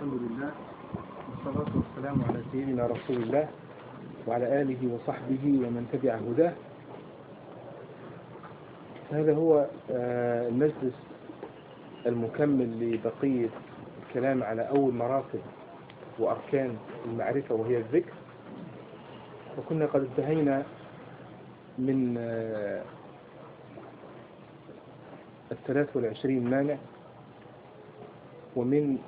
الحمد لله والصلاة والسلام على سيدنا رسول الله وعلى آله وصحبه ومن تبع هداه هذا هو آه، المجلس المكمل لبقية الكلام على أول مراتب وأركان المعرفة وهي الذكر وكنا قد انتهينا من آه، الثلاث والعشرين مانع ومن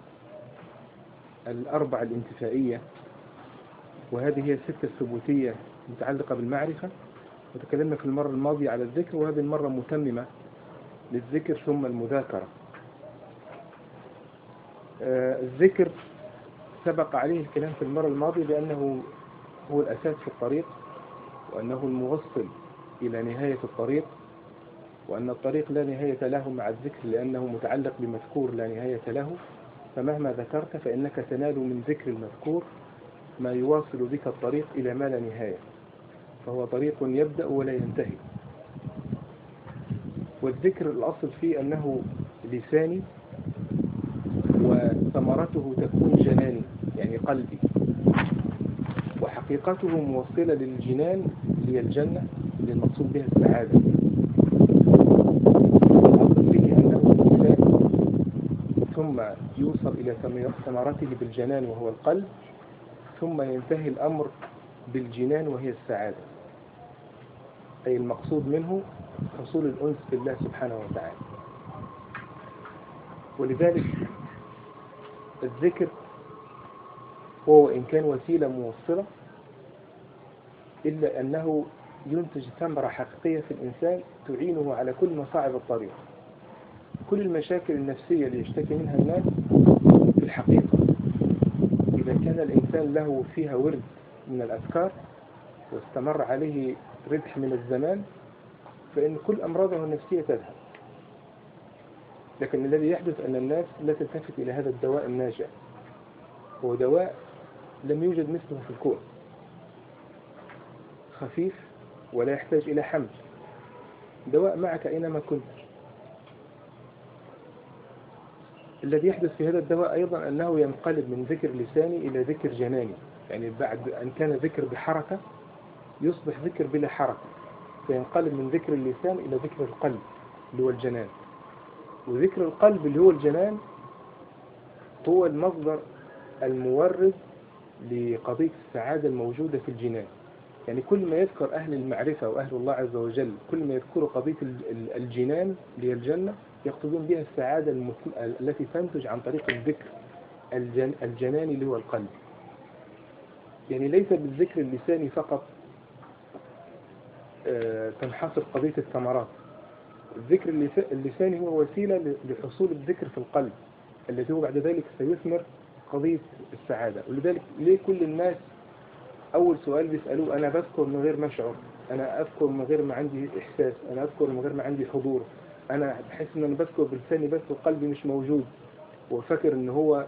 الأربع الانتفائية وهذه هي الستة الثبوتية متعلقة بالمعرفة وتكلمنا في المرة الماضية على الذكر وهذه المرة متممة للذكر ثم المذاكرة آه، الذكر سبق عليه الكلام في المرة الماضية لأنه هو الأساس في الطريق وأنه الموصل إلى نهاية الطريق وأن الطريق لا نهاية له مع الذكر لأنه متعلق بمذكور لا نهاية له فمهما ذكرت فإنك تنال من ذكر المذكور ما يواصل بك الطريق إلى ما لا نهاية فهو طريق يبدأ ولا ينتهي والذكر الأصل فيه أنه لساني وثمرته تكون جناني يعني قلبي وحقيقته موصلة للجنان اللي هي الجنة اللي المقصود بها السعادة الأصل فيه أنه لسان ثم يوصل إلى ثمرته بالجنان وهو القلب ثم ينتهي الأمر بالجنان وهي السعادة أي المقصود منه حصول الأنس بالله سبحانه وتعالى ولذلك الذكر هو إن كان وسيلة موصلة إلا أنه ينتج ثمرة حقيقية في الإنسان تعينه على كل مصاعب الطريق كل المشاكل النفسية اللي يشتكي منها الناس في الحقيقة إذا كان الإنسان له فيها ورد من الأذكار واستمر عليه ردح من الزمان فإن كل أمراضه النفسية تذهب لكن الذي يحدث أن الناس لا تلتفت إلى هذا الدواء الناجع هو دواء لم يوجد مثله في الكون خفيف ولا يحتاج إلى حمل دواء معك أينما كنت الذي يحدث في هذا الدواء أيضا أنه ينقلب من ذكر لساني إلى ذكر جناني يعني بعد أن كان ذكر بحركة يصبح ذكر بلا حركة فينقلب من ذكر اللسان إلى ذكر القلب اللي هو الجنان وذكر القلب اللي هو الجنان هو المصدر المورد لقضية السعادة الموجودة في الجنان يعني كل ما يذكر أهل المعرفة وأهل الله عز وجل كل ما يذكروا قضية الجنان اللي هي الجنة يقصدون بها السعادة التي تنتج عن طريق الذكر الجن الجناني اللي هو القلب يعني ليس بالذكر اللساني فقط تنحصر قضية الثمرات الذكر اللساني هو وسيلة لحصول الذكر في القلب الذي هو بعد ذلك سيثمر قضية السعادة ولذلك ليه كل الناس أول سؤال بيسألوه أنا بذكر من غير ما أشعر أنا أذكر من غير ما عندي إحساس أنا أذكر من غير ما عندي حضور أنا بحس إن أنا بذكر بلساني بس وقلبي مش موجود وفاكر إن هو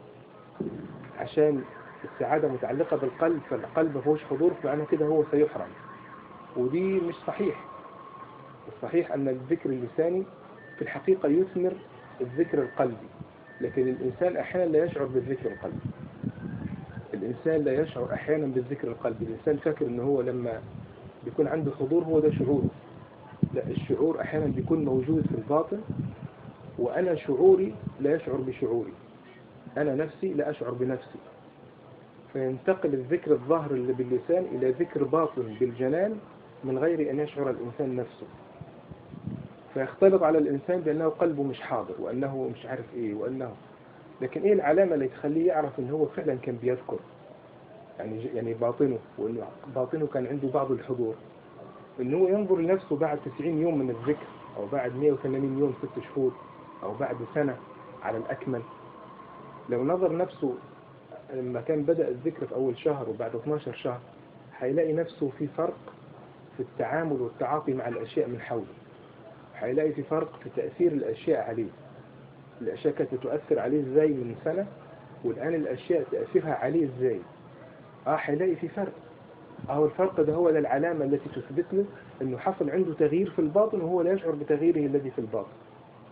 عشان السعادة متعلقة بالقلب فالقلب ما فيهوش حضور فأنا كده هو سيحرم ودي مش صحيح الصحيح أن الذكر اللساني في الحقيقة يثمر الذكر القلبي لكن الإنسان أحيانا لا يشعر بالذكر القلبي الإنسان لا يشعر أحيانا بالذكر القلبي الإنسان فاكر أنه هو لما بيكون عنده حضور هو ده شعوره لا الشعور أحيانا بيكون موجود في الباطن وأنا شعوري لا يشعر بشعوري أنا نفسي لا أشعر بنفسي فينتقل الذكر الظاهر اللي باللسان إلى ذكر باطن بالجنان من غير أن يشعر الإنسان نفسه فيختلط على الإنسان بأنه قلبه مش حاضر وأنه مش عارف إيه وأنه لكن إيه العلامة اللي تخليه يعرف أنه هو فعلا كان بيذكر يعني يعني باطنه وأنه باطنه كان عنده بعض الحضور أنه هو ينظر لنفسه بعد 90 يوم من الذكر أو بعد 180 يوم ست شهور أو بعد سنة على الأكمل لو نظر نفسه لما كان بدأ الذكر في أول شهر وبعد 12 شهر هيلاقي نفسه في فرق في التعامل والتعاطي مع الأشياء من حوله هيلاقي في فرق في تأثير الأشياء عليه الأشياء كانت تؤثر عليه إزاي من سنة والآن الأشياء تأثيرها عليه إزاي آه هيلاقي في فرق أهو الفرق ده هو ده العلامة التي تثبت له أنه حصل عنده تغيير في الباطن وهو لا يشعر بتغييره الذي في الباطن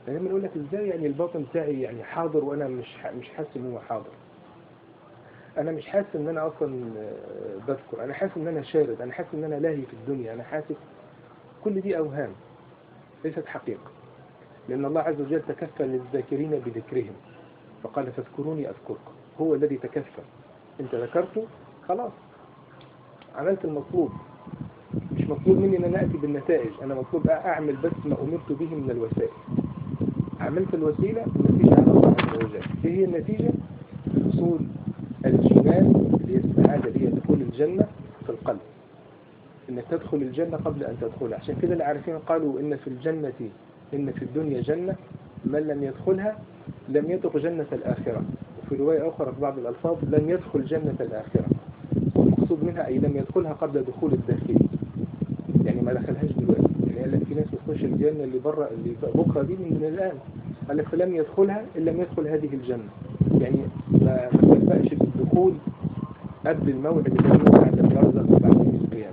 لما يقول لك ازاي يعني الباطن بتاعي يعني حاضر وانا مش مش حاسس ان هو حاضر انا مش حاسس ان انا اصلا بذكر انا حاسس ان انا شارد انا حاسس ان انا لاهي في الدنيا انا حاسس كل دي اوهام ليست حقيقة لان الله عز وجل تكفل للذاكرين بذكرهم فقال فاذكروني اذكركم هو الذي تكفل انت ذكرته خلاص عملت المطلوب مش مطلوب مني ان انا اتي بالنتائج انا مطلوب اعمل بس ما امرت به من الوسائل عملت الوسيلة النتيجة على الله عز وجل ايه هي النتيجة حصول الجنان اللي هي السعادة اللي هي دخول الجنة في القلب انك تدخل الجنة قبل ان تدخلها عشان كده العارفين قالوا ان في الجنة ان في الدنيا جنة من لم يدخلها لم يدخل جنة الآخرة وفي رواية أخرى في بعض الألفاظ لم يدخل جنة الآخرة والمقصود منها أي لم يدخلها قبل دخول الداخلي يعني ما دخلهاش دلوقتي يعني قال لك في ناس بتخش الجنة اللي بره اللي بكرة دي من الآن قال لك فلم يدخلها إن لم يدخل هذه الجنة يعني ما ما تنفعش بالدخول قبل الموعد اللي هو بعد البرزخ وبعد يوم القيامة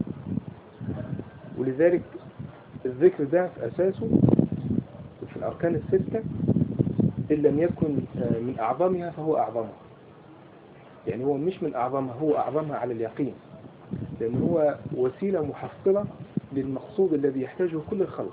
ولذلك الذكر ده في أساسه في الأركان الستة إن لم يكن من أعظمها فهو أعظمها يعني هو مش من أعظمها هو أعظمها على اليقين لأن هو وسيلة محصلة للمقصود الذي يحتاجه كل الخلق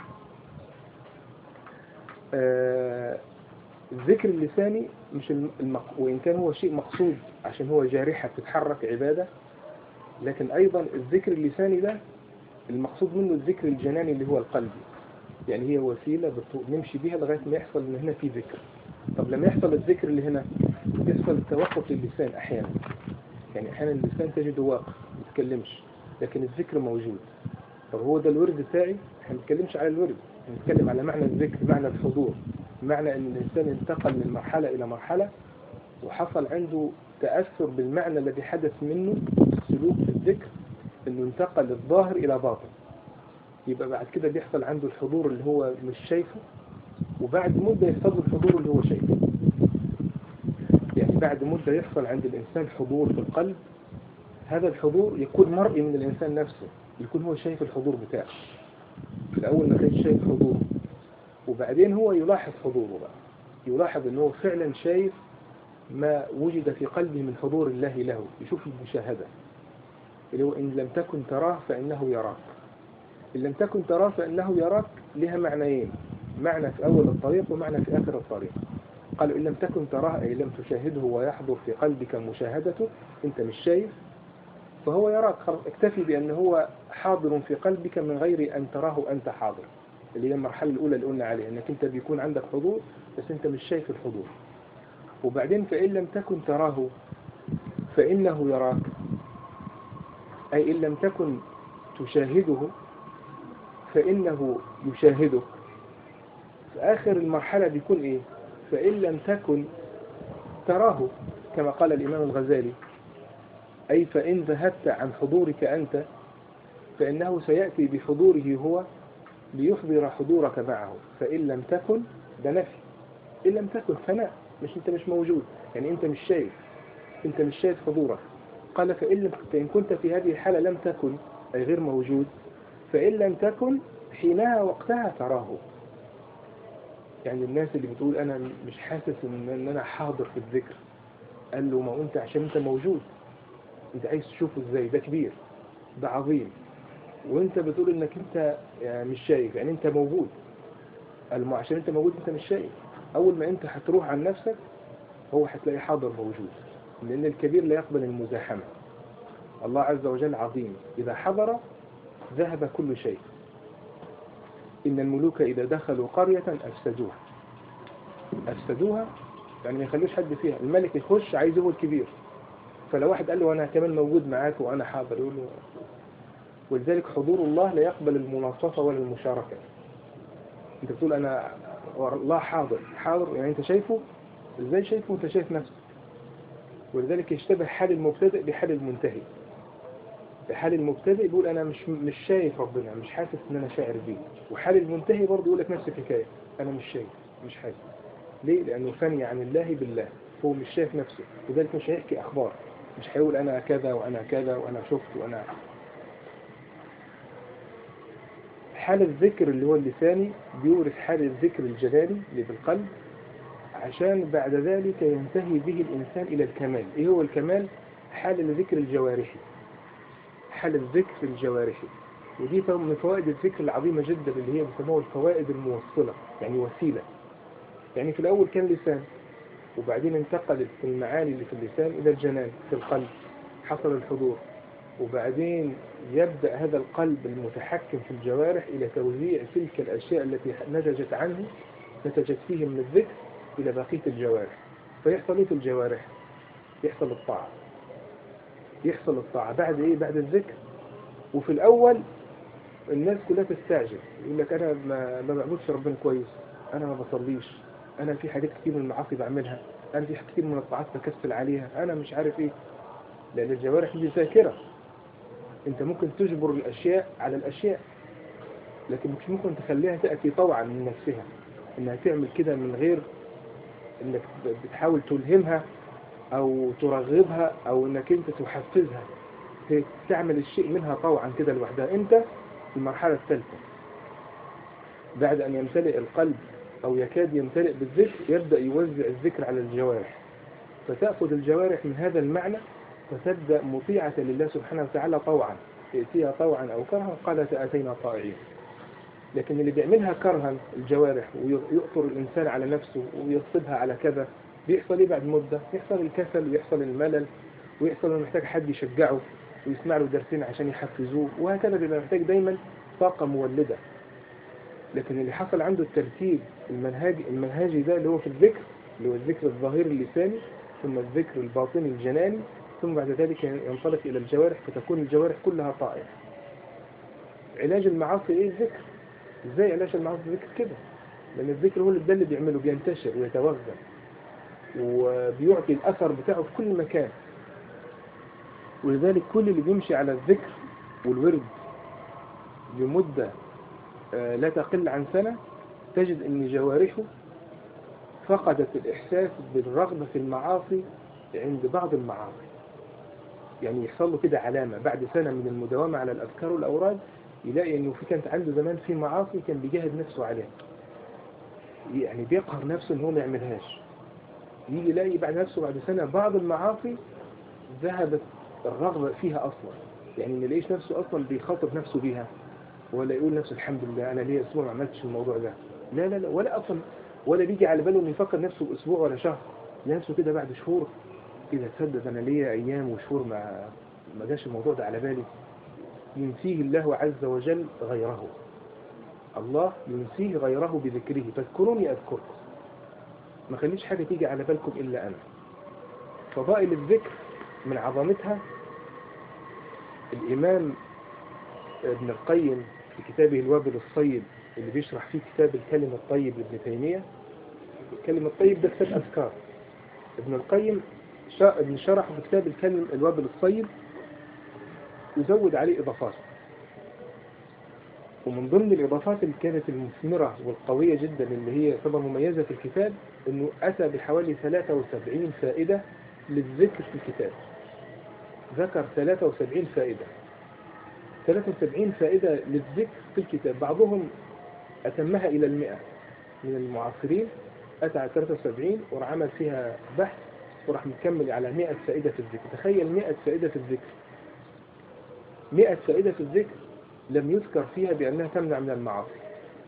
آه الذكر اللساني مش المق... وإن كان هو شيء مقصود عشان هو جارحة تتحرك عبادة لكن أيضا الذكر اللساني ده المقصود منه الذكر الجناني اللي هو القلبي يعني هي وسيلة نمشي بها لغاية ما يحصل ان هنا في ذكر طب لما يحصل الذكر اللي هنا يحصل التوقف للسان احيانا يعني احيانا اللسان تجده واقف ما يتكلمش لكن الذكر موجود طب هو ده الورد بتاعي احنا ما بنتكلمش على الورد بنتكلم على معنى الذكر معنى الحضور معنى ان الانسان انتقل من مرحلة الى مرحلة وحصل عنده تأثر بالمعنى الذي حدث منه سلوك في الذكر انه انتقل الظاهر الى باطن يبقى بعد كده بيحصل عنده الحضور اللي هو مش شايفه وبعد مدة يحصل له الحضور اللي هو شايفه يعني بعد مدة يحصل عند الإنسان حضور في القلب هذا الحضور يكون مرئي من الإنسان نفسه يكون هو شايف الحضور بتاعه في الأول ما كانش شايف حضوره وبعدين هو يلاحظ حضوره بقى يلاحظ أنه فعلا شايف ما وجد في قلبه من حضور الله له يشوف المشاهدة اللي هو إن لم تكن تراه فإنه يراك إن لم تكن تراه فإنه يراك لها معنيين معنى في أول الطريق ومعنى في آخر الطريق قالوا إن لم تكن تراه أي لم تشاهده ويحضر في قلبك مشاهدته أنت مش شايف فهو يراك اكتفي بأن هو حاضر في قلبك من غير أن تراه أنت حاضر اللي هي المرحلة الأولى اللي قلنا عليها أنك أنت بيكون عندك حضور بس أنت مش شايف الحضور وبعدين فإن لم تكن تراه فإنه يراك أي إن لم تكن تشاهده فإنه يشاهدك في آخر المرحلة بيكون إيه فإن لم تكن تراه كما قال الإمام الغزالي أي فإن ذهبت عن حضورك أنت فإنه سيأتي بحضوره هو ليحضر حضورك معه فإن لم تكن ده نفي إن لم تكن فناء مش أنت مش موجود يعني أنت مش شايف أنت مش شايف حضورك قال فإن, لم فإن كنت في هذه الحالة لم تكن أي غير موجود فإن لم تكن حينها وقتها تراه يعني الناس اللي بتقول أنا مش حاسس إن أنا حاضر في الذكر قال له ما أنت عشان أنت موجود أنت عايز تشوفه إزاي ده كبير ده عظيم وأنت بتقول إنك أنت يعني مش شايف يعني أنت موجود قال ما عشان أنت موجود أنت مش شايف أول ما أنت هتروح عن نفسك هو هتلاقي حاضر موجود لأن الكبير لا يقبل المزاحمة الله عز وجل عظيم إذا حضر ذهب كل شيء إن الملوك إذا دخلوا قرية أفسدوها أفسدوها يعني ما يخلوش حد فيها الملك يخش عايز هو الكبير فلو واحد قال له أنا كمان موجود معاك وأنا حاضر يقول له ولذلك حضور الله لا يقبل المناصفة ولا المشاركة أنت بتقول أنا الله حاضر حاضر يعني أنت شايفه إزاي شايفه وأنت شايف نفسك ولذلك يشتبه حال المبتدئ بحال المنتهي حال المبتدئ بيقول انا مش مش شايف ربنا مش حاسس ان انا شاعر بيه وحال المنتهي برضه يقول لك نفس الحكايه انا مش شايف مش حاسس ليه لانه فني عن الله بالله هو مش شايف نفسه لذلك مش هيحكي اخبار مش هيقول انا كذا وانا كذا وانا شفت وانا حال الذكر اللي هو اللساني بيورث حال الذكر الجلالي اللي في القلب عشان بعد ذلك ينتهي به الإنسان إلى الكمال إيه هو الكمال؟ حال الذكر الجوارحي حال الذكر الجوارحي ودي من فوائد الذكر العظيمة جدا اللي هي بيسموها الفوائد الموصلة يعني وسيلة يعني في الأول كان لسان وبعدين انتقلت المعاني اللي في اللسان إلى الجنان في القلب حصل الحضور وبعدين يبدأ هذا القلب المتحكم في الجوارح إلى توزيع تلك الأشياء التي نتجت عنه نتجت فيه من الذكر إلى بقية الجوارح فيحصل إيه في الجوارح يحصل الطاعة يحصل الطاعة بعد إيه بعد الذكر وفي الأول الناس كلها تستعجل يقول لك أنا ما, ما بعبدش ربنا كويس أنا ما بصليش أنا في حاجات كتير من المعاصي بعملها أنا في كتير من الطاعات بكسل عليها أنا مش عارف إيه لأن الجوارح دي ذاكرة أنت ممكن تجبر الأشياء على الأشياء لكن مش ممكن تخليها تأتي طوعا من نفسها إنها تعمل كده من غير إنك بتحاول تلهمها أو ترغبها أو إنك أنت تحفزها تعمل الشيء منها طوعا كده لوحدها أنت في المرحلة الثالثة بعد أن يمتلئ القلب أو يكاد يمتلئ بالذكر يبدأ يوزع الذكر على الجوارح فتأخذ الجوارح من هذا المعنى فتبدأ مطيعة لله سبحانه وتعالى طوعا يأتيها طوعا أو كرها قالت أتينا طائعين لكن اللي بيعملها كرها الجوارح ويؤثر الإنسان على نفسه ويصبها على كذا بيحصل إيه بعد مدة يحصل الكسل ويحصل الملل ويحصل انه محتاج حد يشجعه ويسمع له درسين عشان يحفزوه وهكذا بيبقى محتاج دايما طاقة مولدة لكن اللي حصل عنده الترتيب المنهجي المنهجي ده اللي هو في الذكر اللي هو الذكر الظاهري اللساني ثم الذكر الباطني الجناني ثم بعد ذلك ينطلق إلى الجوارح فتكون الجوارح كلها طائعة علاج المعاصي إيه الذكر إزاي علاج المعاصي الذكر كده لأن الذكر هو اللي ده اللي بيعمله بينتشر ويتوغل وبيعطي الأثر بتاعه في كل مكان ولذلك كل اللي بيمشي على الذكر والورد لمدة لا تقل عن سنة تجد أن جوارحه فقدت الإحساس بالرغبة في المعاصي عند بعض المعاصي يعني يحصل له كده علامة بعد سنة من المداومة على الأذكار والأوراد يلاقي أنه في كانت عنده زمان في معاصي كان بيجاهد نفسه عليها يعني بيقهر نفسه أنه ما يعملهاش يجي يلاقي بعد نفسه بعد سنة بعض المعاصي ذهبت الرغبة فيها أصلا يعني ما يلاقيش نفسه أصلا بيخاطب نفسه بيها ولا يقول نفسه الحمد لله أنا ليه أسبوع ما عملتش الموضوع ده لا لا لا ولا أصلا ولا بيجي على باله إنه يفكر نفسه بأسبوع ولا شهر نفسه كده بعد شهور كده تصدق أنا ليا أيام وشهور ما ما جاش الموضوع ده على بالي ينسيه الله عز وجل غيره الله ينسيه غيره بذكره فاذكروني أذكركم ما خليش حاجة تيجي على بالكم إلا أنا فضائل الذكر من عظمتها الإمام ابن القيم في كتابه الوابل الصيب اللي بيشرح فيه كتاب الكلم الطيب لابن تيمية الكلم الطيب ده كتاب أذكار ابن القيم شرح في كتاب الكلم الوابل الصيب يزود عليه إضافات ومن ضمن الإضافات اللي كانت المثمرة والقوية جدا اللي هي تعتبر مميزة في الكتاب أنه أتى بحوالي 73 فائدة للذكر في الكتاب ذكر 73 فائدة 73 فائدة للذكر في الكتاب بعضهم أتمها إلى المئة من المعاصرين أتى على 73 وراح عمل فيها بحث وراح مكمل على 100 فائدة في الذكر تخيل 100 فائدة في الذكر 100 فائدة في الذكر لم يذكر فيها بأنها تمنع من المعاصي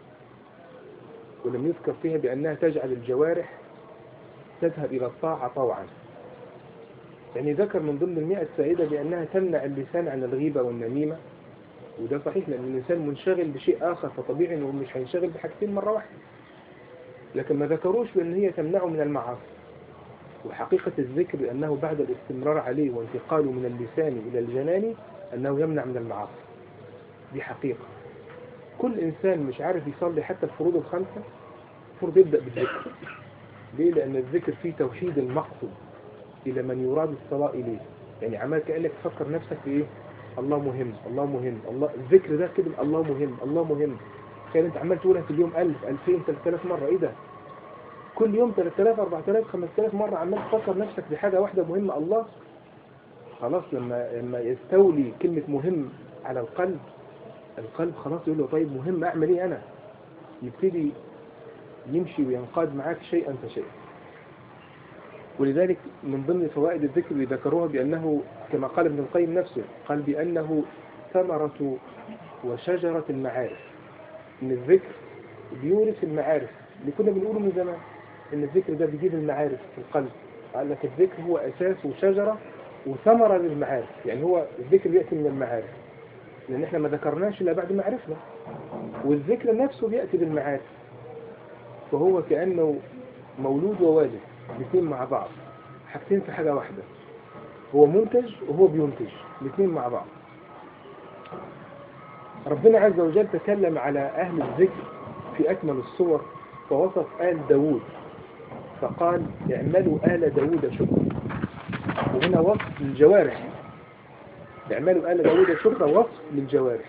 ولم يذكر فيها بأنها تجعل الجوارح تذهب إلى الطاعة طوعا يعني ذكر من ضمن المئة فائدة بأنها تمنع اللسان عن الغيبة والنميمة وده صحيح لأن الإنسان منشغل بشيء آخر فطبيعي أنه مش هينشغل بحاجتين مرة واحدة لكن ما ذكروش بأن هي تمنعه من المعاصي وحقيقة الذكر بأنه بعد الاستمرار عليه وانتقاله من اللسان إلى الجنان أنه يمنع من المعاصي دي حقيقة كل إنسان مش عارف يصلي حتى الفروض الخمسة المفروض يبدأ بالذكر ليه؟ لأن الذكر فيه توحيد المقصود إلى من يراد الصلاة إليه يعني عمال كأنك تفكر نفسك في إيه الله مهم الله مهم الله الذكر ده كده الله مهم الله مهم تخيل انت عمال تقولها في اليوم 1000 2000 3000 مرة ايه ده كل يوم 3000 4000 5000 مرة عمال تفكر نفسك بحاجة واحدة مهمة الله خلاص لما لما يستولي كلمة مهم على القلب القلب خلاص يقول له طيب مهم أعمل إيه أنا يبتدي يمشي وينقاد معاك شيئا فشيئا ولذلك من ضمن فوائد الذكر اللي ذكروها بأنه كما قال ابن القيم نفسه قال بأنه ثمرة وشجرة المعارف إن الذكر بيورث المعارف اللي كنا بنقوله من زمان إن الذكر ده بيجيب المعارف في القلب قال لك الذكر هو أساس وشجرة وثمرة للمعارف يعني هو الذكر يأتي من المعارف لأن احنا ما ذكرناش إلا بعد ما عرفنا والذكر نفسه بيأتي بالمعارف فهو كأنه مولود ووالد الاثنين مع بعض حاجتين في حاجة واحدة هو منتج وهو بينتج الاثنين مع بعض ربنا عز وجل تكلم على أهل الذكر في أكمل الصور فوصف آل داود فقال اعملوا آل داود شكرا وهنا وصف للجوارح اعملوا آل داود شكرا وصف للجوارح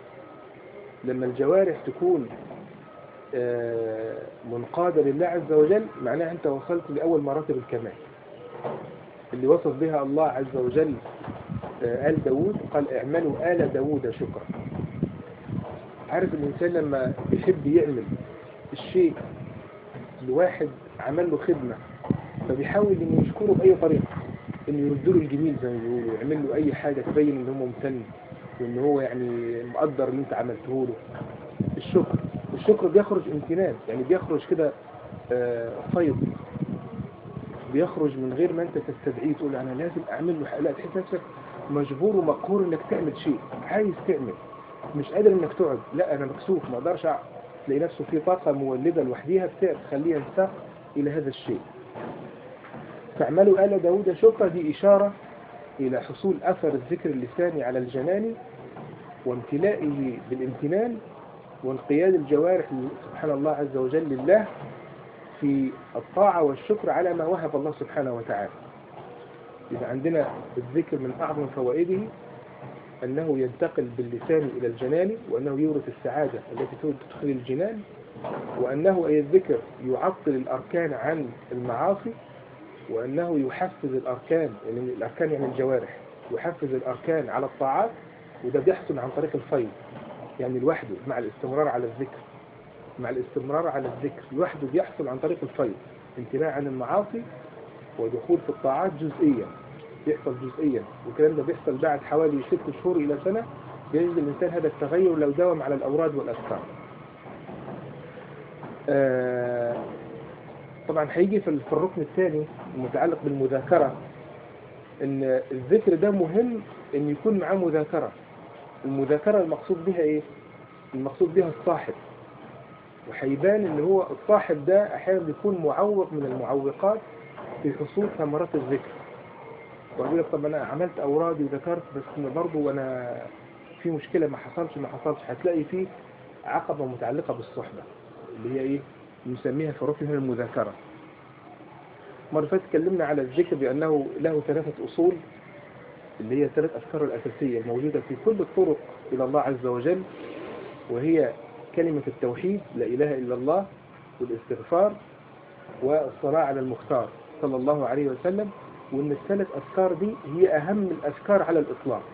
لما الجوارح تكون آه، منقادة لله عز وجل معناها أنت وصلت لأول مراتب الكمال اللي وصف بها الله عز وجل آه، آل داود قال اعملوا آل داود شكرا عارف الإنسان لما بيحب يعمل الشيء لواحد عمل له خدمة فبيحاول انه يشكره بأي طريقة انه يرد له الجميل زي ما بيقولوا يعمل له أي حاجة تبين ان هو ممتن وان هو يعني مقدر اللي انت عملته له الشكر الشكر بيخرج امتنان يعني بيخرج كده آه، فيض بيخرج من غير ما انت تستدعيه تقول انا لازم اعمل له حاجة. لا تحس نفسك مجبور ومقهور انك تعمل شيء عايز تعمل مش قادر انك تقعد لا انا مكسوف ما اقدرش أقعد. تلاقي نفسه في طاقة مولدة لوحديها تخليه ينساق الى هذا الشيء فاعملوا آل داود شكرا دي إشارة إلى حصول أثر الذكر اللساني على الجنان وامتلائه بالامتنان وانقياد الجوارح سبحان الله عز وجل لله في الطاعة والشكر على ما وهب الله سبحانه وتعالى إذا عندنا الذكر من أعظم فوائده أنه ينتقل باللسان إلى الجنان وأنه يورث السعادة التي تدخل الجنان وأنه أي الذكر يعطل الأركان عن المعاصي وأنه يحفز الأركان يعني الأركان يعني الجوارح يحفز الأركان على الطاعات وده بيحصل عن طريق الفيض يعني لوحده مع الاستمرار على الذكر مع الاستمرار على الذكر لوحده بيحصل عن طريق الفيض امتناع عن المعاصي ودخول في الطاعات جزئيا بيحصل جزئيا والكلام ده بيحصل بعد حوالي ست شهور إلى سنة يجد الإنسان هذا التغير لو داوم على الأوراد والأذكار آه طبعا هيجي في في الركن الثاني المتعلق بالمذاكرة ان الذكر ده مهم ان يكون معاه مذاكرة المذاكرة المقصود بها ايه المقصود بها الصاحب وهيبان ان هو الصاحب ده احيانا بيكون معوق من المعوقات في حصول ثمرات الذكر وأقول لك طب انا عملت اورادي وذكرت بس برضه وانا في مشكلة ما حصلش ما حصلش هتلاقي فيه عقبة متعلقة بالصحبة اللي هي ايه نسميها في ركن هنا المذاكرة مرة فاتت اتكلمنا على الذكر بأنه له ثلاثة أصول اللي هي الثلاث أفكار الأساسية الموجودة في كل الطرق إلى الله عز وجل وهي كلمة التوحيد لا إله إلا الله والاستغفار والصلاة على المختار صلى الله عليه وسلم وإن الثلاث أفكار دي هي أهم الأفكار على الإطلاق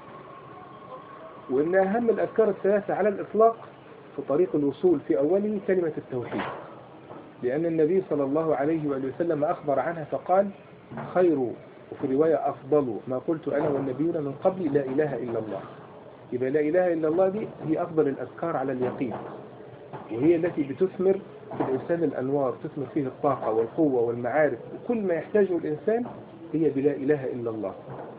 وإن أهم الأفكار الثلاثة على الإطلاق في طريق الوصول في أوله كلمة التوحيد لأن النبي صلى الله عليه وآله وسلم أخبر عنها فقال خير وفي رواية أفضل ما قلت أنا والنبيون من قبل لا إله إلا الله يبقى لا إله إلا الله دي هي أفضل الأذكار على اليقين وهي التي بتثمر في الإنسان الأنوار تثمر فيه الطاقة والقوة والمعارف وكل ما يحتاجه الإنسان هي بلا إله إلا الله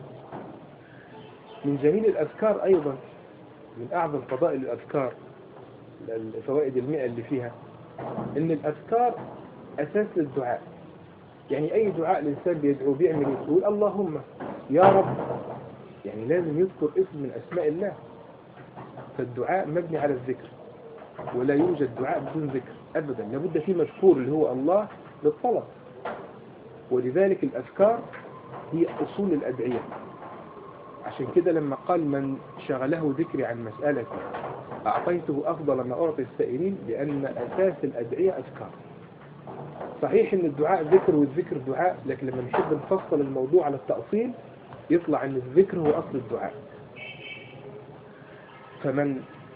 من جميل الأذكار أيضا من أعظم فضائل الأذكار الفوائد المئة اللي فيها ان الاذكار اساس للدعاء يعني اي دعاء الانسان بيدعو بيعمل ايه يقول اللهم يا رب يعني لازم يذكر اسم من اسماء الله فالدعاء مبني على الذكر ولا يوجد دعاء بدون ذكر ابدا لابد فيه مذكور اللي هو الله للطلب ولذلك الاذكار هي اصول الادعيه عشان كده لما قال من شغله ذكري عن مسألتي أعطيته أفضل ما أعطي السائلين لأن أساس الأدعية أذكار صحيح أن الدعاء ذكر والذكر دعاء لكن لما نحب نفصل الموضوع على التأصيل يطلع أن الذكر هو أصل الدعاء فمن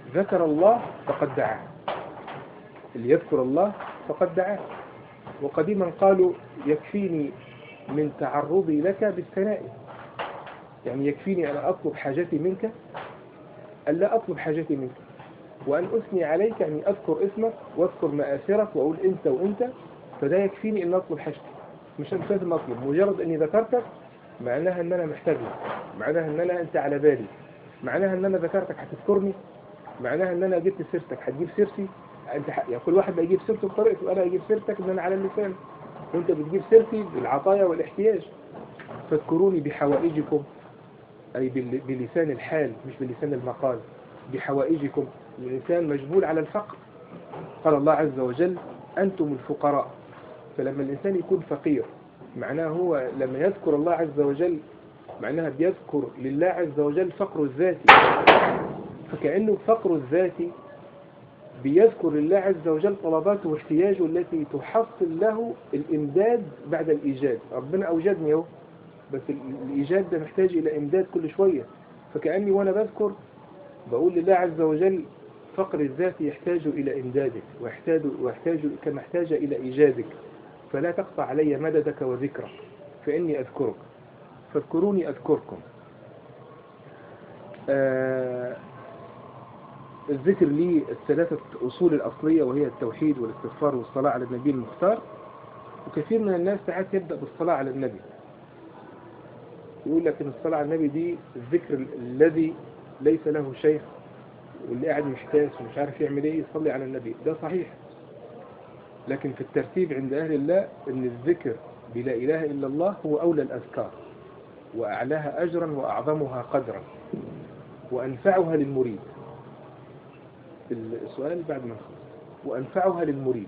ذكر الله فقد دعاه اللي يذكر الله فقد دعاه وقديما قالوا يكفيني من تعرضي لك بالثناء يعني يكفيني أن أطلب حاجتي منك أن لا أطلب حاجتي منك وأن أثني عليك يعني أذكر اسمك وأذكر مآثرك وأقول أنت وأنت فده يكفيني أن أطلب حاجتي مش لازم أطلب مجرد أني ذكرتك معناها أن أنا محتاج لك معناها أن أنا أنت على بالي معناها أن أنا ذكرتك هتذكرني معناها أن أنا جبت سيرتك هتجيب سيرتي أنت ح... يعني كل واحد بيجيب سيرته بطريقته أنا أجيب سيرتك أن أنا على اللسان وأنت بتجيب سيرتي بالعطايا والاحتياج فاذكروني بحوائجكم أي بال... بلسان الحال مش بلسان المقال بحوائجكم الإنسان مجبول على الفقر قال الله عز وجل أنتم الفقراء فلما الإنسان يكون فقير معناه هو لما يذكر الله عز وجل معناها بيذكر لله عز وجل فقر الذاتي فكأنه فقر الذاتي بيذكر لله عز وجل طلباته واحتياجه التي تحصل له الإمداد بعد الإيجاد ربنا أوجدني اهو بس الإيجاد ده محتاج إلى إمداد كل شوية فكأني وأنا بذكر بقول لله عز وجل فقر الذات يحتاج إلى إمدادك ويحتاج, ويحتاج كما احتاج إلى إيجادك فلا تقطع علي مددك وذكرك فإني أذكرك فاذكروني أذكركم آه الذكر لي الثلاثة أصول الأصلية وهي التوحيد والاستغفار والصلاة على النبي المختار وكثير من الناس ساعات يبدأ بالصلاة على النبي يقول لك ان الصلاة على النبي دي الذكر الذي ليس له شيخ واللي قاعد محتاس ومش عارف يعمل ايه يصلي على النبي ده صحيح لكن في الترتيب عند أهل الله ان الذكر بلا إله إلا الله هو أولى الأذكار وأعلاها أجرا وأعظمها قدرا وأنفعها للمريد السؤال بعد ما نخلص وأنفعها للمريد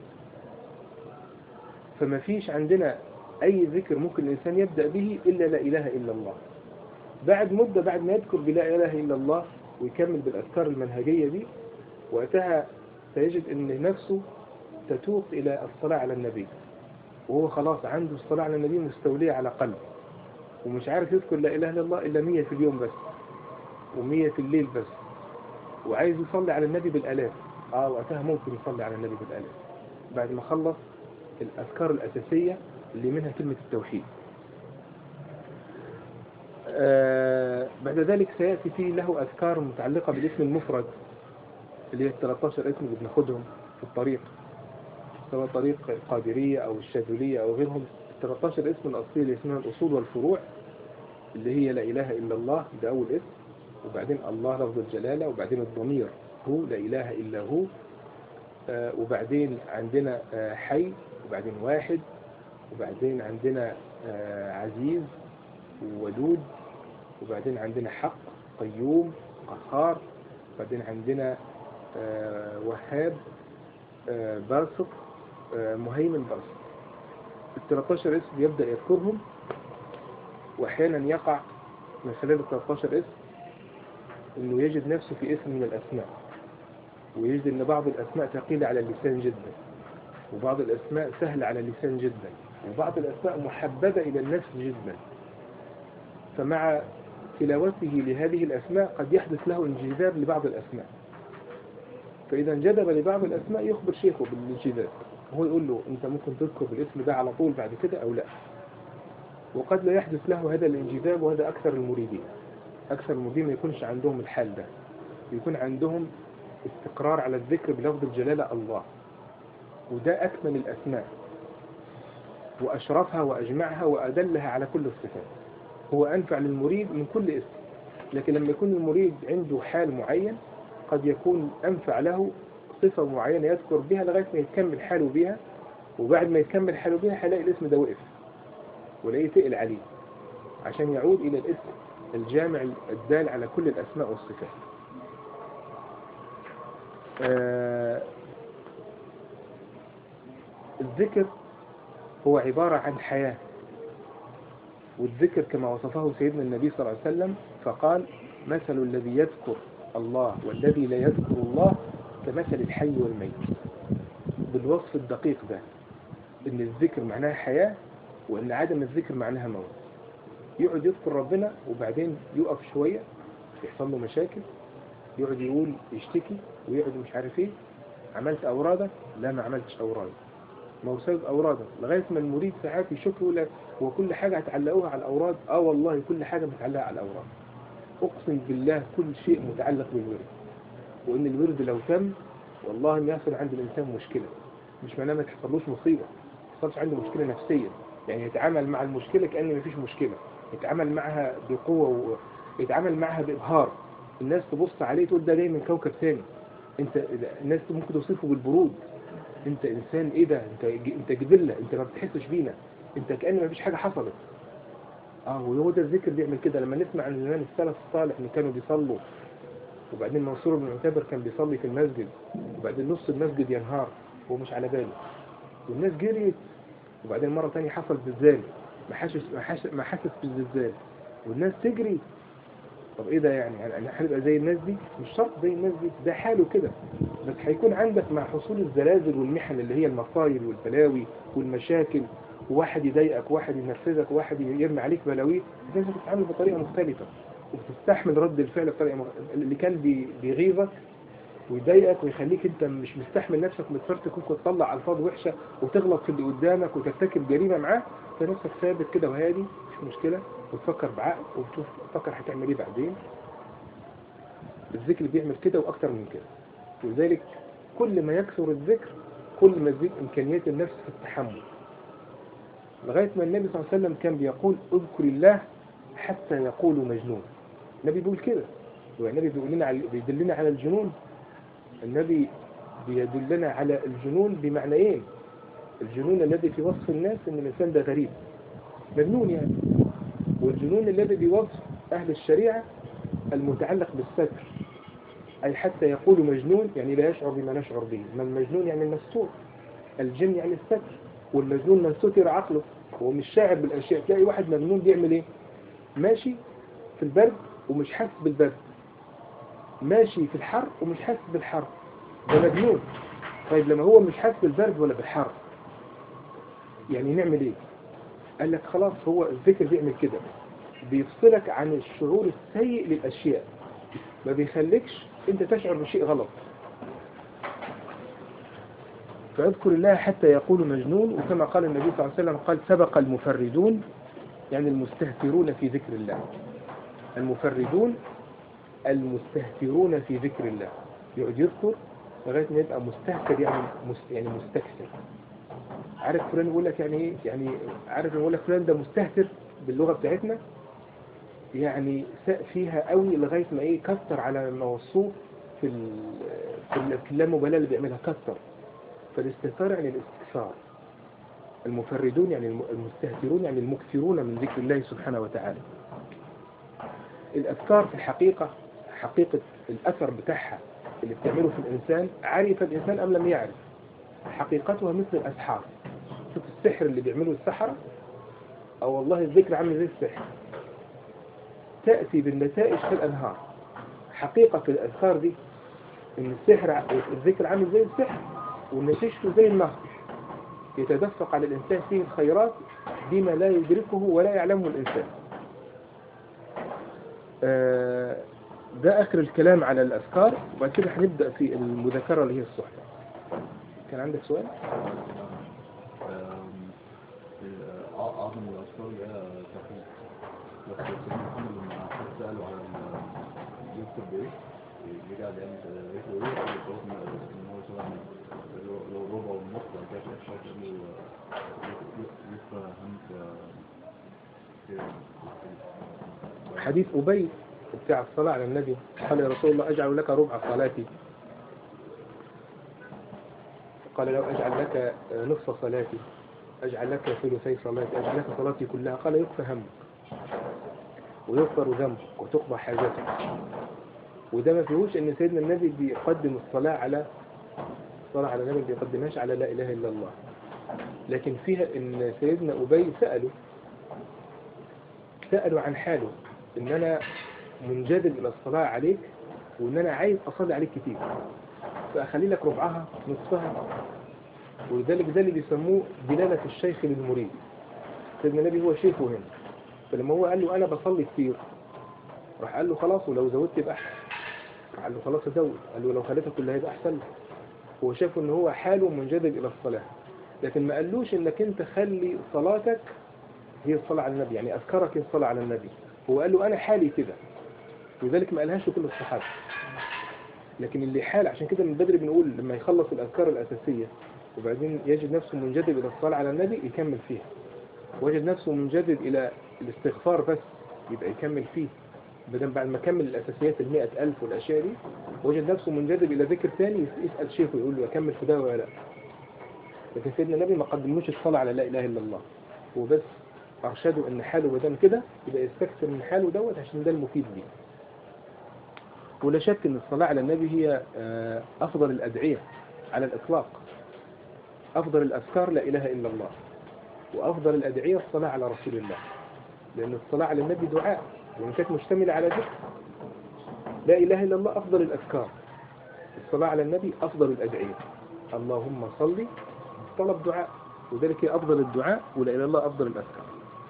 فما فيش عندنا أي ذكر ممكن الإنسان يبدأ به إلا لا إله إلا الله بعد مدة بعد ما يذكر بلا إله إلا الله ويكمل بالأذكار المنهجية دي وقتها سيجد أن نفسه تتوق إلى الصلاة على النبي وهو خلاص عنده الصلاة على النبي مستولية على قلبه ومش عارف يذكر لا إله إلا الله إلا مية في اليوم بس ومية في الليل بس وعايز يصلي على النبي بالآلاف آه وقتها ممكن يصلي على النبي بالآلاف بعد ما خلص الأذكار الأساسية اللي منها كلمة التوحيد آه بعد ذلك سيأتي فيه له أذكار متعلقة بالاسم المفرد اللي هي 13 اسم اللي بناخدهم في الطريق سواء طريق القادرية أو الشاذلية أو غيرهم 13 اسم الأصلية اللي اسمها الأصول والفروع اللي هي لا إله إلا الله ده أول اسم وبعدين الله لفظ الجلالة وبعدين الضمير هو لا إله إلا هو آه وبعدين عندنا آه حي وبعدين واحد وبعدين عندنا آه عزيز وودود وبعدين عندنا حق قيوم قهار وبعدين عندنا وهاب باسط مهيمن باسط ال 13 اسم يبدأ يذكرهم واحيانا يقع من خلال ال 13 اسم انه يجد نفسه في اسم من الاسماء ويجد ان بعض الاسماء ثقيلة على اللسان جدا وبعض الاسماء سهلة على اللسان جدا وبعض الاسماء محببة الى النفس جدا فمع تلاوته لهذه الاسماء قد يحدث له انجذاب لبعض الاسماء فاذا انجذب لبعض الاسماء يخبر شيخه بالانجذاب هو يقول له انت ممكن تذكر بالاسم ده على طول بعد كده او لا وقد لا يحدث له هذا الانجذاب وهذا اكثر المريدين اكثر المريدين ما يكونش عندهم الحال ده يكون عندهم استقرار على الذكر بلفظ الجلالة الله وده أكمل الأسماء وأشرفها وأجمعها وأدلها على كل الصفات هو أنفع للمريد من كل اسم لكن لما يكون المريد عنده حال معين قد يكون أنفع له صفة معينة يذكر بها لغاية ما يكمل حاله بها وبعد ما يكمل حاله بها هيلاقي الاسم ده وقف ولاقيه تقل عليه عشان يعود إلى الاسم الجامع الدال على كل الأسماء والصفات آه الذكر هو عبارة عن حياة والذكر كما وصفه سيدنا النبي صلى الله عليه وسلم فقال مثل الذي يذكر الله والذي لا يذكر الله كمثل الحي والميت بالوصف الدقيق ده ان الذكر معناها حياة وان عدم الذكر معناها موت يقعد يذكر ربنا وبعدين يقف شوية يحصل له مشاكل يقعد يقول يشتكي ويقعد مش عارف ايه عملت أورادك لا ما عملتش أورادك ما هو سبب أورادك لغاية ما المريد ساعات يشك يقول لك هو كل حاجة هتعلقوها على الأوراد اه والله كل حاجة متعلقة على الأوراد أقسم بالله كل شيء متعلق بالورد وإن الورد لو تم والله ما يحصل عند الإنسان مشكلة مش معناه ما تحصلوش مصيبة ما يحصلش عنده مشكلة نفسية يعني يتعامل مع المشكلة كأن ما فيش مشكلة يتعامل معها بقوة ويتعامل معها بإبهار الناس تبص عليه تقول ده جاي من كوكب ثاني انت الناس ممكن توصفه بالبرود انت انسان ايه ده انت انت جبله انت ما بتحسش بينا انت كأن ما فيش حاجة حصلت اه وهو ده الذكر بيعمل كده لما نسمع عن زمان السلف الصالح ان كانوا بيصلوا وبعدين منصور بن معتبر كان بيصلي في المسجد وبعدين نص المسجد ينهار وهو مش على باله والناس جريت وبعدين مرة تانية حصل زلزال ما حسش ما حسش ما حسس بالزلزال والناس تجري طب ايه ده يعني يعني هنبقى زي الناس دي مش شرط زي الناس دي ده حاله كده بس هيكون عندك مع حصول الزلازل والمحن اللي هي المصايب والبلاوي والمشاكل وواحد يضايقك وواحد ينرفزك وواحد يرمي عليك بلاوي لازم تتعامل بطريقة مختلفة وبتستحمل رد الفعل بطريقة مغ... اللي كان بي... بيغيظك ويضايقك ويخليك انت مش مستحمل نفسك متفرتك ممكن تطلع الفاظ وحشة وتغلط في اللي قدامك وترتكب جريمة معاه فنفسك ثابت كده وهادي مش مشكلة وتفكر بعقل وتشوف تفكر هتعمل ايه بعدين الذكر بيعمل كده واكتر من كده ولذلك كل ما يكثر الذكر كل ما تزيد امكانيات النفس في التحمل لغاية ما النبي صلى الله عليه وسلم كان بيقول اذكر الله حتى يقول مجنون النبي بيقول كده والنبي بيقول لنا على بيدلنا على الجنون النبي بيدلنا على الجنون بمعنى ايه الجنون الذي في وصف الناس ان الانسان ده غريب مجنون يعني والجنون الذي بوصف اهل الشريعة المتعلق بالستر اي حتى يقول مجنون يعني لا يشعر بما نشعر به ما المجنون يعني المستور الجن يعني الستر والمجنون من ستر عقله هو مش شاعر بالاشياء تلاقي واحد مجنون بيعمل ايه ماشي في البرد ومش حاسس بالبرد ماشي في الحر ومش حاسس بالحر ده مجنون طيب لما هو مش حاسس بالبرد ولا بالحر يعني نعمل ايه قال لك خلاص هو الذكر بيعمل كده بيفصلك عن الشعور السيء للأشياء ما بيخليكش انت تشعر بشيء غلط فاذكر الله حتى يقول مجنون وكما قال النبي صلى الله عليه وسلم قال سبق المفردون يعني المستهترون في ذكر الله المفردون المستهترون في ذكر الله يقعد يذكر لغاية ما يبقى مستهتر يعني مست يعني مستكثر عارف فلان يقول لك يعني ايه يعني عارف يقول لك فلان ده مستهتر باللغة بتاعتنا يعني ساء فيها قوي لغاية ما ايه كتر على موصوف في ال في اللامبالاة اللي بيعملها كتر فالاستهتار يعني الاستكثار المفردون يعني المستهترون يعني المكثرون من ذكر الله سبحانه وتعالى الأذكار في الحقيقة حقيقة الأثر بتاعها اللي بتعمله في الإنسان عرف الإنسان أم لم يعرف حقيقتها مثل الأسحار شوف السحر اللي بيعمله السحرة أو والله الذكر عامل زي السحر تأتي بالنتائج في الأنهار حقيقة في الأذكار دي إن السحر الذكر عامل زي السحر ونتيجته زي النهر يتدفق على الإنسان فيه الخيرات بما لا يدركه ولا يعلمه الإنسان ده آخر الكلام على الأذكار وبعد كده هنبدأ في المذاكرة اللي هي الصحبة كان عندك سؤال؟ أعظم الأذكار اللي هي توحيد بس سيدنا محمد لما حد سأله على يكتب بإيه يرجع يعمل يكتب إيه قال له خلاص إن هو سواء لو ربع ونص بعد كده في آخر شهر قال له يفهمك حديث أبي بتاع الصلاة على النبي قال يا رسول الله أجعل لك ربع صلاتي قال لو أجعل لك نصف صلاتي أجعل لك ثلثي صلاتي أجعل لك صلاتي كلها قال يكفى همك ويغفر ذنبك وتقضى حاجتك وده ما فيهوش ان سيدنا النبي بيقدم الصلاة على الصلاة على النبي ما بيقدمهاش على لا إله إلا الله لكن فيها ان سيدنا أبي سأله سألوا عن حاله ان انا منجذب الى الصلاة عليك وان انا عايز اصلي عليك كتير فاخلي لك ربعها نصفها ولذلك ده اللي بيسموه دلالة الشيخ للمريد سيدنا النبي هو شيخه هنا فلما هو قال له انا بصلي كتير راح قال له خلاص ولو زودت يبقى احسن قال له خلاص ازود قال له لو خليتها كلها هيبقى احسن لك هو شاف ان هو حاله منجذب الى الصلاه لكن ما قالوش انك انت خلي صلاتك هي الصلاه على النبي يعني اذكرك هي الصلاه على النبي هو قال له انا حالي كده ولذلك ما قالهاش لكل الصحابه لكن اللي حال عشان كده من بدري بنقول لما يخلص الاذكار الاساسيه وبعدين يجد نفسه منجذب الى الصلاه على النبي يكمل فيها وجد نفسه منجذب الى الاستغفار بس يبقى يكمل فيه بدل بعد ما كمل الاساسيات المئة الف والاشياء دي وجد نفسه منجذب الى ذكر ثاني يسال شيخه يقول له اكمل في ده ولا لا لكن سيدنا النبي ما قدملوش الصلاه على لا اله الا الله هو بس ارشده ان حاله ما دام كده يبقى يستكثر من حاله دوت عشان ده المفيد ليه ولا شك ان الصلاه على النبي هي آه، افضل الادعيه على الاطلاق افضل الاذكار لا اله الا الله وافضل الادعيه الصلاه على رسول الله لان الصلاه على النبي دعاء وان كانت مشتمله على ذكر لا اله الا الله افضل الاذكار الصلاه على النبي افضل الادعيه اللهم صل طلب دعاء وذلك هي افضل الدعاء ولا اله الا الله افضل الاذكار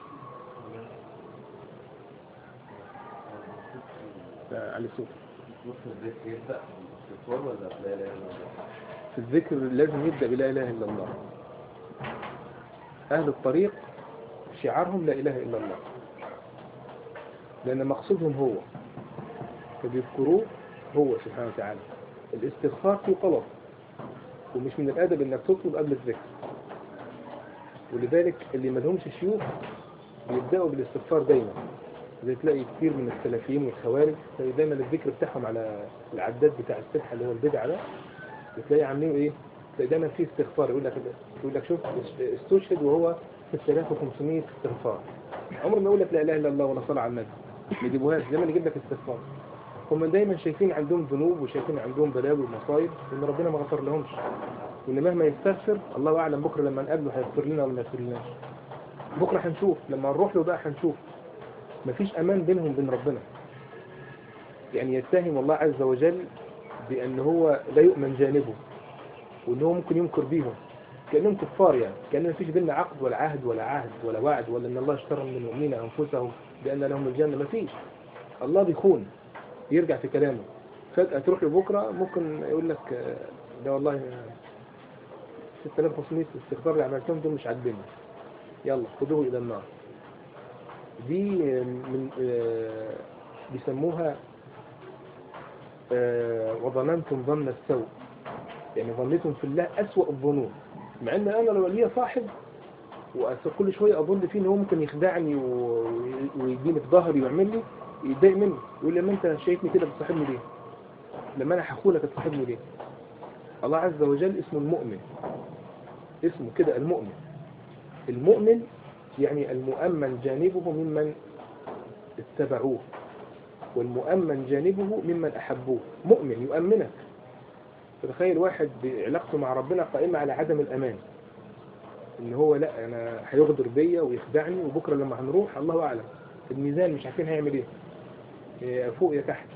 على الصوت نص الذكر يبدأ بالاستغفار ولا لا إله إلا الله؟ في الذكر لازم يبدأ بلا إله إلا الله أهل الطريق شعارهم لا إله إلا الله لأن مقصودهم هو فبيذكروه هو سبحانه وتعالى الاستغفار فيه طلب ومش من الأدب إنك تطلب قبل الذكر ولذلك اللي ما لهمش شيوخ بيبدأوا بالاستغفار دايما زي تلاقي كتير من السلفيين والخوارج تلاقي دايما الذكر بتاعهم على العداد بتاع السبحة اللي هو البدعة ده بتلاقي عاملين ايه تلاقي دايما فيه استغفار يقول لك يقول لك شوف استشهد وهو في 3500 استغفار عمر ما يقول لك لا اله الا الله ولا صلاه على النبي ما يجيبوهاش دايما يجيب لك استغفار هم دايما شايفين عندهم ذنوب وشايفين عندهم بلاوي ومصايب وان ربنا ما غفر لهمش وان مهما يستغفر الله اعلم بكره لما نقابله هيغفر لنا ولا ما يغفر لناش بكره هنشوف لما نروح له بقى هنشوف مفيش امان بينهم وبين ربنا يعني يتهم الله عز وجل بان هو لا يؤمن جانبه وان هو ممكن ينكر بيهم كانهم كفار يعني كان مفيش بيننا عقد ولا عهد ولا عهد ولا وعد ولا ان الله اشترى من المؤمنين انفسهم بان لهم الجنه مفيش الله بيخون يرجع في كلامه فجاه تروح له بكره ممكن يقول لك آه، ده والله 6500 استغفار اللي عملتهم دول مش عاجبني يلا خدوه الى النار دي من آه، بيسموها آه، وظننتم ظن السوء يعني ظنيتم في الله أسوأ الظنون مع ان انا لو ليا صاحب وكل شويه اظن فيه ان هو ممكن يخدعني و- ويجيني في ظهري ويعمل لي يتضايق مني يقول لي لما انت شايفني كده بتصاحبني ليه؟ لما انا هخونك تصاحبني ليه؟ الله عز وجل اسمه المؤمن اسمه كده المؤمن المؤمن يعني المؤمن جانبه ممن اتبعوه والمؤمن جانبه ممن أحبوه مؤمن يؤمنك فتخيل واحد بعلاقته مع ربنا قائمة على عدم الأمان إن هو لا أنا هيغدر بيا ويخدعني وبكرة لما هنروح الله أعلم الميزان مش عارفين هيعمل إيه يا فوق يا تحت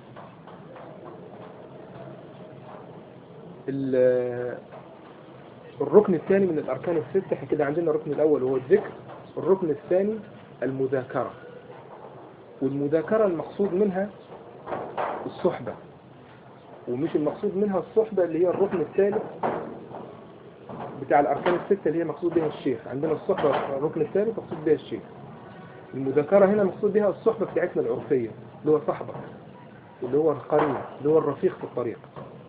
ال- الركن الثاني من الأركان الستة احنا كده عندنا الركن الأول وهو الذكر الركن الثاني المذاكرة والمذاكرة المقصود منها الصحبة ومش المقصود منها الصحبة اللي هي الركن الثالث بتاع الأركان الستة اللي هي مقصود بها الشيخ عندنا الصحبة الركن الثالث مقصود بها الشيخ المذاكرة هنا مقصود بها الصحبة بتاعتنا العرفية اللي هو صاحبك اللي هو القرين اللي هو الرفيق في الطريق